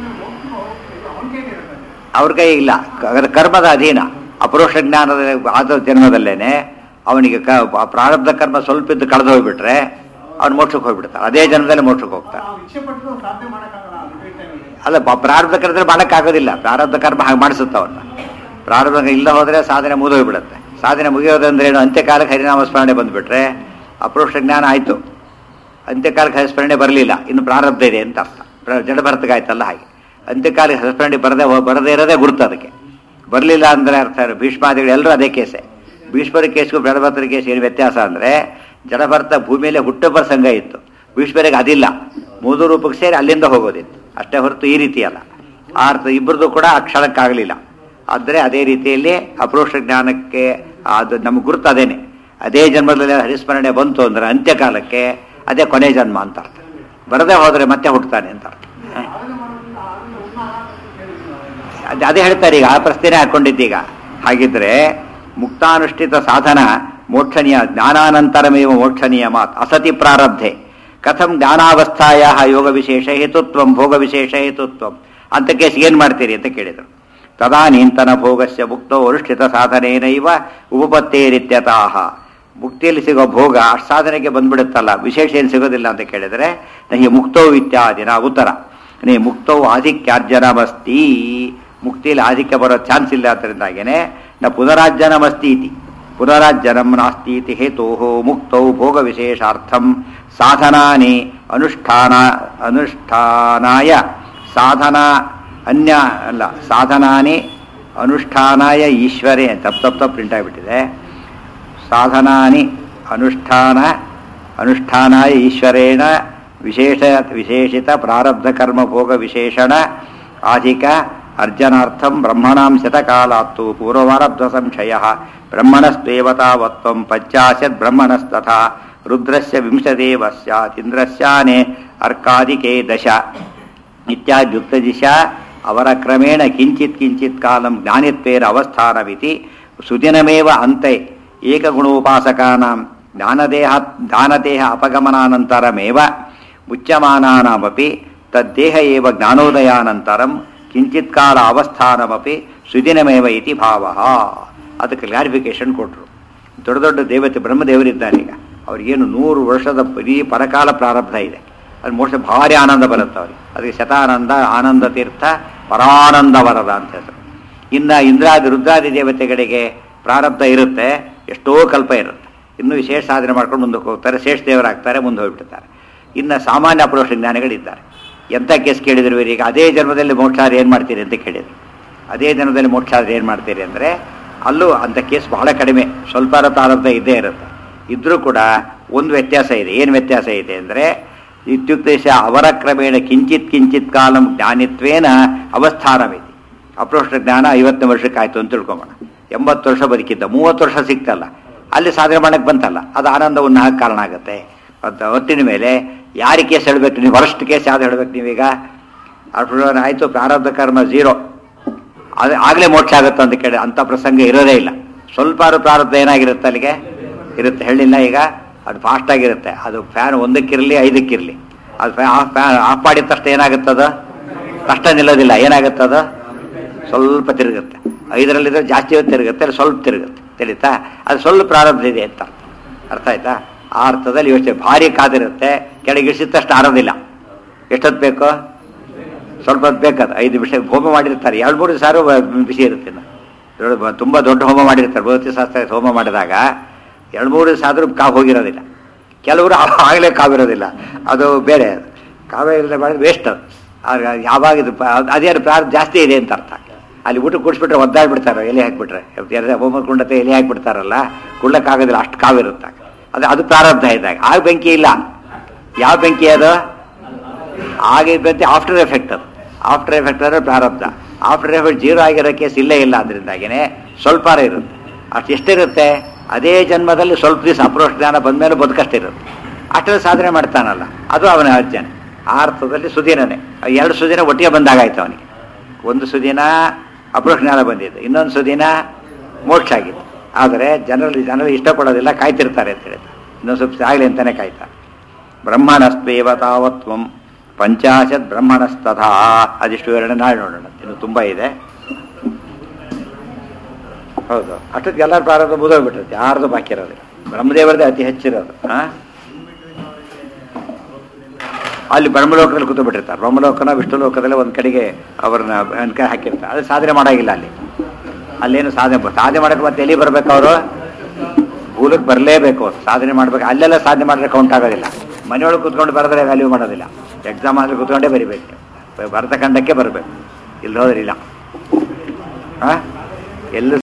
ಅವ್ರ ಕೈ ಇಲ್ಲ ಕ- ಕರ್ಮದ ಅಧೀನ ಅಪರೋಕ್ಷ ಜ್ಞಾನದ ಆದ ಜನ್ಮದಲ್ಲೇನೆ ಅವನಿಗೆ ಕ ಪ್ರಾರಬ್ಧ ಕರ್ಮ ಸ್ವಲ್ಪ ಇದ್ದು ಕಳೆದು ಹೋಗ್ಬಿಟ್ರೆ ಅವ್ನು ಮೋಕ್ಷಕ್ಕೆ ಹೋಗ್ಬಿಡ್ತಾನೆ ಅದೇ ಜನ್ಮದಲ್ಲಿ ಮೋಕ್ಷಕ್ಕೆ ಹೋಗ್ತಾನೆ ನಾವು ಇಚ್ಛೆ ಪಟ್ಟು ಸಾಧನೆ ಮಾಡೋಕ್ಕಾಗಲ್ಲ ಆ limit time ಅಲ್ಲಿ. ಅಲ್ಲ ಬ- ಪ್ರಾರಬ್ಧ ಕರೆದ್ರೆ ಮಾಡೋಕ್ಕಾಗೋದಿಲ್ಲ ಪ್ರಾರಬ್ಧ ಕರ್ಮ ಹಾಗೆ ಮಾಡಿಸುತ್ತೆ ಅವನ್ನ ಪ್ರಾರಬ್ಧ ಇಲ್ಲ ಹೋದರೆ ಸಾಧನೆ ಮುಗಿದೋಗ್ಬಿಡುತ್ತೆ ಸಾಧನೆ ಮುಗಿಯೋದಂದ್ರೆ ಏನು ಅಂತ್ಯಕಾಲಕ್ಕೆ ಹರಿನಾಮ ಸ್ಮರಣೆ ಬಂದುಬಿಟ್ರೆ ಅಪರೋಕ್ಷ ಜ್ಞಾನ ಆಯಿತು ಅಂತ್ಯಕಾಲಕ್ಕೆ ಹರಿಸ್ಮರಣೆ ಬರಲಿಲ್ಲ ಇನ್ನು ಪ್ರಾರಬ್ಧ ಇದೆ ಅಂತ ಅರ್ಥ ಪ್ರ- ಜಡಭರತಗಾಯ್ತಲ್ಲ ಹಾಗೆ ಅಂತ್ಯಕಾಲಕ್ಕೆ ಹರಿಸ್ಮರಣೆ ಬರದೆ ಬರದೇ ಇರೋದೇ ಗುರುತು ಅದಕ್ಕೆ ಬರಲಿಲ್ಲ ಅಂದರೆ ಅರ್ಥ ಏನು? ಭೀಷ್ಮಾದಿಗಳು ಎಲ್ಲರೂ ಅದೇ ಕೇಸೆ ಭೀಷ್ಮರ ಕೇಸ್ಗೂ ಜಡಭರತರ ಕೇಸ್ ಏನು ವ್ಯತ್ಯಾಸ ಅಂದರೆ ಜಡಭರತ ಭೂಮಿಯಲ್ಲೇ ಹುಟ್ಟು ಪ್ರಸಂಗ ಇತ್ತು ಭೀಷ್ಮರಿಗೆ ಅದಿಲ್ಲ ಮೂದು ರೂಪಕ್ಕೆ ಸೇರಿ ಅಲ್ಲಿಂದ ಹೋಗೋದಿತ್ತು ಅಷ್ಟೇ ಹೊರತು ಈ ರೀತಿ ಅಲ್ಲ ಆ ಅರ್ಥ ಇಬ್ಬರದು ಕೂಡ ಆ ಕ್ಷಣಕ್ಕಾಗಲಿಲ್ಲ ಆದರೆ ಅದೇ ರೀತಿಯಲ್ಲಿ ಅಪರೋಕ್ಷ ಜ್ಞಾನಕ್ಕೆ ಅದು ನಮ್ಮ ಗುರುತು ಅದೇನೆ ಅದೇ ಜನ್ಮದಲ್ಲಿ ಹರಿಸ್ಮರಣೆ ಬಂತು ಅಂದರೆ ಅಂತ್ಯಕಾಲಕ್ಕೆ ಅದೇ ಕೊನೆ ಜನ್ಮ ಅಂತ ಅರ್ಥ ಬರದೇ ಹೋದರೆ ಮತ್ತೆ ಹುಟ್ಟುತ್ತಾನೆ ಅಂತ ಅರ್ಥ ಹ. ಸಾಧನೆ ಮಾಡೋದ್ರಿಂದ ಅದನ್ನ ಉನ್ನಾಹ ಅಂತ ಹೇಳಿದ್ವಿ ನಾವೆಲ್ಲ. ಅದ್- ಅದೇ ಹೇಳ್ತಾರೆ ಈಗ ಆ ಪ್ರಶ್ನೆ ಹಾಕೊಂಡಿದ್ದೀಗ ಹಾಗಿದ್ರೆ ಮುಕ್ತಾನುಷ್ಠಿತ ಸಾಧನ ಮೋಕ್ಷಣೀಯ ಜ್ಞಾನಾನಂತರಮೇವ ಮೋಕ್ಷಣೀಯ ಮಾತ್ ಅಸತಿ ಪ್ರಾರಬ್ಧೆ ಕಥಂ ಜ್ಞಾನಾವಸ್ಥಾಯ ಯೋಗ ವಿಶೇಷ ಹೇತುತ್ವಂ ಭೋಗ ವಿಶೇಷ ಹೇತುತ್ವಂ ಅಂತ ಕೇಸ್ ಏನ್ ಮಾಡ್ತೀರಿ ಅಂತ ಕೇಳಿದರು ತದಾನೀಂತನ ಭೋಗಸ್ಯ ಮುಕ್ತೋ ಅನುಷ್ಠಿತ ಸಾಧನೇನೈವ ಉಪಪತ್ತೇರಿತ್ಯತಾಹ ಮುಕ್ತಿಯಲ್ಲಿ ಸಿಗೋ ಭೋಗ ಅಷ್ಟ್ ಸಾಧನೆಗೆ ಬಂದ್ಬಿಡುತ್ತಲ್ಲ ವಿಶೇಷ ಏನು ಸಿಗೋದಿಲ್ಲ ಅಂತ ಕೇಳಿದರೆ ನಹಿ ಮುಕ್ತೋ ಇತ್ಯಾದಿನ ಉತ್ತರ ನೀ ಮುಕ್ತೋ ಆಧಿಕ್ಯಾರ್ಜನಮಸ್ತಿ ಮುಕ್ತಿಯಲ್ಲಿ ಆಧಿಕ್ಯ ಬರೋ ಚಾನ್ಸ್ ಇಲ್ಲ ಅದರಿಂದಾಗೇನೆ ನ ಪುನರಾಜ್ಜನಮಸ್ತಿ ಇತಿ ಪುನರಾಜ್ಜನಂ ನಾಸ್ತಿ ಇತಿ ಹೇತೋ ಮುಕ್ತೌ ಭೋಗ ವಿಶೇಷಾರ್ಥಂ ಸಾಧನಾನಿ ಅನುಷ್ಠಾನ ಅನುಷ್ಠಾನಾಯ ಸಾಧನ ಅನ್ಯ ಅಲ್ಲ ಸಾಧನಾನಿ ಅನುಷ್ಠಾನಾಯ ಈಶ್ವರೇ ತಪ್ಪು ತಪ್ಪು ತಪ್ಪು ಪ್ರಿಂಟ್ ಆಗಿಬಿಟ್ಟಿದೆ ಸಾಧನಾನಿ ಅನುಷ್ಠಾನ ಅನುಷ್ಠಾನಾಯ ಈಶ್ವರೇಣ ವಿಶೇಷ ವಿಶೇಷಿತ ಪ್ರಾರಬ್ಧ ಕರ್ಮ ಭೋಗ ವಿಶೇಷಣ ಆಧಿಕ ಅರ್ಜನಾರ್ಥಂ ಬ್ರಹ್ಮಣಾಂ ಶತಕಾಲಾತ್ತು ಪೂರ್ವವಾರಬ್ಧ ಸಂಶಯ ಬ್ರಹ್ಮಣಸ್ತ್ವೇವತಾವತ್ವಂ ಪಂಚಾಶತ್ ಬ್ರಹ್ಮಣಸ್ತಥಾ ರುದ್ರಸ್ಯ ವಿಂಶದೇವ ಸ್ಯಾತ್ ಇಂದ್ರಸ್ಯಾನೆ ಅರ್ಕಾದಿಕೆ ದಶ ಇತ್ಯಾದ್ಯುಕ್ತದಿಶ ಅವರ ಕ್ರಮೇಣ ಕಿಂಚಿತ್ ಕಿಂಚಿತ್ ಕಾಲಂ ಜ್ಞಾನಿತ್ವೇನ ಅವಸ್ಥಾನವಿತಿ ಸುದಿನಮೇವ ಅಂತೆ ಏಕಗುಣೋಪಾಸಕಾನಾಂ ಜ್ಞಾನದೇಹ ಜ್ಞಾನದೇಹ ಅಪಗಮನಾನಂತರಮೇವ ಮುಚ್ಯಮಾನಾನಾಮಪಿ ತದ್ದೇಹ ಏವ ಜ್ಞಾನೋದಯಾನಂತರಂ ಕಿಂಚಿತ್ ಕಾಲ ಅವಸ್ಥಾನಮಪಿ ಸುದಿನಮೇವ ಇತಿ ಭಾವ ಅದಕ್ಕೆ ಕ್ಲಾರಿಫಿಕೇಶನ್ ಕೊಟ್ಟರು ದೊಡ್ಡ ದೊಡ್ಡ ದೇವತೆ ಬ್ರಹ್ಮದೇವರಿದ್ದಾರೆ ಈಗ ಅವ್ರಿಗೇನು ನೂರು ವರ್ಷದ ಇಡೀ ಪರಕಾಲ ಪ್ರಾರಬ್ಧ ಇದೆ ಅದು ಮೋಸ್ಟ್ ಭಾರಿ ಆನಂದ ಬರುತ್ತೆ ಅವ್ರಿಗೆ ಅದಕ್ಕೆ ಶತಾನಂದ ಆನಂದ ತೀರ್ಥ ಪರಾನಂದ ವರದ ಅಂತ ಹೆಸರು ಇನ್ನು ಇಂದ್ರಾದಿ ರುದ್ರಾದಿ ದೇವತೆಗಳಿಗೆ ಪ್ರಾರಬ್ಧ ಇರುತ್ತೆ ಎಷ್ಟೋ ಕಲ್ಪ ಇರುತ್ತೆ ಇನ್ನೂ ವಿಶೇಷ ಸಾಧನೆ ಮಾಡ್ಕೊಂಡು ಮುಂದಕ್ಕೆ ಹೋಗ್ತಾರೆ ಶೇಷ ದೇವರಾಗ್ತಾರೆ ಮುಂದೆ ಹೋಗ್ಬಿಡ್ತಾರೆ ಇನ್ನು ಸಾಮಾನ್ಯ ಅಪರೋಷ ಜ್ಞಾನಿಗಳಿದ್ದಾರೆ ಎಂಥ ಕೇಸ್ ಕೇಳಿದ್ರು ಈಗ ಅದೇ ಜನ್ಮದಲ್ಲಿ ಮೋಕ್ಷಾದ್ರೆ ಏನು ಮಾಡ್ತೀರಿ ಅಂತ ಕೇಳಿದ್ರು ಅದೇ ಜನ್ಮದಲ್ಲಿ ಮೋಕ್ಷಾದ್ರೆ ಏನು ಮಾಡ್ತೀರಿ ಅಂದರೆ ಅಲ್ಲೂ ಅಂಥ ಕೇಸ್ ಬಹಳ ಕಡಿಮೆ ಸ್ವಲ್ಪ ಪ್ರಾರಬ್ಧ ಇದ್ದೇ ಇರುತ್ತೆ ಇದ್ರೂ ಕೂಡ ಒಂದು ವ್ಯತ್ಯಾಸ ಇದೆ ಏನು ವ್ಯತ್ಯಾಸ ಇದೆ ಅಂದರೆ ಇತ್ಯುಕ್ತೇಶ ಅವರ ಕ್ರಮೇಣ ಕಿಂಚಿತ್ ಕಿಂಚಿತ್ ಕಾಲಂ ಜ್ಞಾನಿತ್ವೇನ ಅವಸ್ಥಾನವಿದೆ ಅಪ್ರೋಷ್ಟ ಜ್ಞಾನ ಐವತ್ತನೇ ವರ್ಷಕ್ಕೆ ಆಯಿತು ಅಂತ ತಿಳ್ಕೊಂಬೋಣ ಎಂಬತ್ತು ವರ್ಷ ಬದುಕಿದ್ದ ಮೂವತ್ತು ವರ್ಷ ಸಿಕ್ತಲ್ಲ ಅಲ್ಲಿ ಸಾಧನೆ ಮಾಡಕ್ಕೆ ಬಂತಲ್ಲ ಅದು ಆನಂದ ಉನ್ನಾಹ ಕಾರಣ ಆಗುತ್ತೆ ಅಂತ ಒಟ್ಟಿನ ಮೇಲೆ ಯಾರ ಕೇಸ್ ಹೇಳ್ಬೇಕು ನೀವು ವರ್ಸ್ಟ್ ಕೇಸ್ ಯಾವ್ದು ಹೇಳ್ಬೇಕು ನೀವೀಗ ಅಪ್ರೋಷ ಆಯಿತು ಪ್ರಾರಬ್ಧ ಕರ್ಮ ಝೀರೋ ಅದು ಆಗಲೇ ಮೋಕ್ಷ ಆಗುತ್ತೆ ಅಂತ ಕೇಳಿ ಅಂಥ ಪ್ರಸಂಗ ಇರೋದೇ ಇಲ್ಲ ಸ್ವಲ್ಪ ಪ್ರಾರಬ್ಧ ಏನಾಗಿರುತ್ತೆ ಅಲ್ಲಿಗೆ ಇರುತ್ತೆ ಹೇಳಿಲ್ಲ ಈಗ ಅದು ಫಾಸ್ಟ್ ಆಗಿರುತ್ತೆ ಅದು ಫ್ಯಾನ್ ಒಂದಕ್ಕಿರಲಿ ಐದಕ್ಕಿರಲಿ ಅದು ಫ್ಯಾ ಆಫ್ ಫ್ಯಾನ್ ಆಫ್ ಮಾಡಿದ ತಕ್ಷಣ ಏನಾಗುತ್ತದ ತಕ್ಷಣ ನಿಲ್ಲೋದಿಲ್ಲ ಏನಾಗುತ್ತದ ಸ್ವಲ್ಪ ತಿರುಗುತ್ತೆ ಐದರಲ್ಲಿದ್ರೆ ಜಾಸ್ತಿ ಹೊತ್ತು ತಿರುಗುತ್ತೆ ಅಲ್ಲಿ ಸ್ವಲ್ಪ ತಿರುಗುತ್ತೆ ತಿಳಿತಾ ಅದು ಸ್ವಲ್ಪ ಪ್ರಾರಬ್ಧ ಇದೆ ಅಂತ ಅರ್ಥ ಆಯ್ತಾ ಆ ಅರ್ಥದಲ್ಲಿ ಯೋಚನೆ ಭಾರಿ ಕಾದಿರುತ್ತೆ ಕೆಳಗೆ ಇಳಿಸಿದ ತಕ್ಷಣ ಆರೋದಿಲ್ಲ ಎಷ್ಟೊತ್ತು ಬೇಕು ಸ್ವಲ್ಪ ಹೊತ್ತು ಬೇಕದು ಐದು ನಿಮಿಷ ಹೋಮ ಮಾಡಿರ್ತಾರೆ ಎರಡು ಮೂರು ಸಾರು ಬಿಸಿ ಇರುತ್ತೆ ಇನ್ನು. ದೊಡ್ಡ ತುಂಬ ದೊಡ್ಡ ಹೋಮ ಮಾಡಿರ್ತಾರೆ ಭೌತಿಕ ಶಾಸ್ತ್ರ ಹೋಮ ಮಾಡಿದಾಗ ಎರಡು ಮೂರು ದಿವಸ ಆದರೂ ಕಾವು ಹೋಗಿರೋದಿಲ್ಲ ಕೆಲವರು ಆಗಲೇ ಕಾವಿರೋದಿಲ್ಲ ಅದು ಬೇರೆ ಅದು ಕಾವೇ ಇಲ್ಲದೆ ಮಾಡಿದ್ರೆ ವೇಸ್ಟ್ ಅದು ಆಗ ಯಾವಾಗ ಇದು ಪ- ಅದ್- ಅದೇನು ಪ್ರಾರ ಜಾಸ್ತಿ ಇದೆ ಅಂತ ಅರ್ಥ ಅಲ್ಲಿ ಊಟ ಕುಡಿಸ್ಬಿಟ್ರೆ ಒದ್ದಾಡ್ಬಿಡ್ತಾರೆ ಎಲೆ ಹಾಕ್ಬಿಟ್ರೆ ಎರಡು ಹೋಮ ಕುಂಡತೆ ಎಲೆ ಹಾಕ್ಬಿಡ್ತಾರಲ್ಲ ಕುಡ್ಲಕ್ಕಾಗೋದಿಲ್ಲ ಅಷ್ಟು ಕಾವಿರುತ್ತೆ ಅದು ಅದು ಪ್ರಾರಬ್ಧ ಇದ್ದಾಗ ಆಗ ಬೆಂಕಿ ಇಲ್ಲ ಯಾವ ಬೆಂಕಿ ಅದು ಆಗ ಬಂದು ಆಫ್ಟರ್ ಎಫೆಕ್ಟ್ ಅದು ಆಫ್ಟರ್ ಎಫೆಕ್ಟ್ ಅಂದರೆ ಪ್ರಾರಬ್ಧ ಆಫ್ಟರ್ ಎಫೆಕ್ಟ್ ಜೀರೋ ಆಗಿರೋ ಕೇಸ್ ಇಲ್ಲೇ ಇಲ್ಲ ಅದರಿಂದಾಗಿನೇ ಸ್ವಲ್ಪ ಇರುತ್ತೆ ಅಷ್ಟು ಎಷ್ಟಿರುತ್ತೆ ಅದೇ ಜನ್ಮದಲ್ಲಿ ಸ್ವಲ್ಪ ದಿವಸ ಅಪ್ರೋಷ ಜ್ಞಾನ ಬಂದಮೇಲೆ ಬದುಕಷ್ಟಿರುತ್ತೆ ಅಷ್ಟರಲ್ಲಿ ಸಾಧನೆ ಮಾಡ್ತಾನಲ್ಲ ಅದು ಅವನ ಅರ್ಜನೆ ಆ ಅರ್ಥದಲ್ಲಿ ಸುದಿನನೇ ಎರಡು ಸುದಿನ ಒಟ್ಟಿಗೆ ಬಂದಾಗಾಯ್ತು ಅವನಿಗೆ ಒಂದು ಸುದಿನ ಅಪ್ರೋಷ ಜ್ಞಾನ ಬಂದಿದ್ದು ಇನ್ನೊಂದು ಸುದಿನ ಮೋಕ್ಷ ಆಗಿತ್ತು ಆದರೆ ಜನರಲ್ಲಿ ಜನರು ಇಷ್ಟಪಡೋದಿಲ್ಲ ಕಾಯ್ತಿರ್ತಾರೆ ಅಂತ ಹೇಳಿದ್ರು ಇನ್ನೊಂದು ಸ್ವಲ್ಪ ಆಗಲಿ ಅಂತಾನೆ ಕಾಯ್ತಾರೆ ಬ್ರಹ್ಮಣಸ್ತ್ವೇವ ತಾವತ್ವಂ ಪಂಚಾಶತ್ ಬ್ರಹ್ಮಣಸ್ತಥಾ ಅದಿಷ್ಟು ವಿವರಣೆ ನಾಳೆ ನೋಡೋಣ ಇನ್ನು ತುಂಬ ಇದೆ ಹೌದು ಅಷ್ಟೊತ್ತಿಗೆ ಎಲ್ಲರ ಪ್ರಾರಂಭ ಮುಗಿದೋಗ್ಬಿಟ್ಟಿರುತ್ತೆ ಯಾರ್ದು ಬಾಕಿ ಇರೋದು ಬ್ರಹ್ಮದೇವರದೇ ಅತಿ ಹೆಚ್ಚಿರೋದು ಆ? ಅಲ್ಲಿ ಬ್ರಹ್ಮಲೋಕದಲ್ಲಿ ಕೂತ್ಬಿಟ್ಟಿರ್ತಾರೆ ಬ್ರಹ್ಮಲೋಕನ ವಿಷ್ಣು ಲೋಕದಲ್ಲಿ ಒಂದು ಕಡೆಗೆ ಅವ್ರನ್ನ ಅನ್ಕ ಹಾಕಿರ್ತಾರೆ ಅದು ಸಾಧನೆ ಮಾಡಾಗಿಲ್ಲ ಅಲ್ಲಿ ಅಲ್ಲೇನು ಸಾಧನೆ ಸಾಧನೆ ಮಾಡಕ್ಕೆ ಮತ್ತೆ ಎಲ್ಲಿ ಬರ್ಬೇಕು ಅವರು ಭೂಲಕ್ಕೆ ಬರಲೇಬೇಕು ಅವ್ರು ಸಾಧನೆ ಮಾಡ್ಬೇಕು ಅಲ್ಲೆಲ್ಲ ಸಾಧನೆ ಮಾಡಿದ್ರೆ ಕೌಂಟ್ ಆಗೋದಿಲ್ಲ ಮನೆಯೊಳಗೆ ಕೂತ್ಕೊಂಡು ಬರೆದ್ರೆ ವ್ಯಾಲ್ಯೂ ಮಾಡೋದಿಲ್ಲ ಎಕ್ಸಾಮ್ ಅಲ್ಲಿ ಕೂತ್ಕೊಂಡೇ ಬರಿಬೇಕು ಬರ್ತಕ್ಕಂಡಕ್ಕೆ ಬರಬೇಕು ಇಲ್ಲಿ ಹೋದ್ರಿಲ್ಲ ಹಾಂ ಎಲ್ಲೂ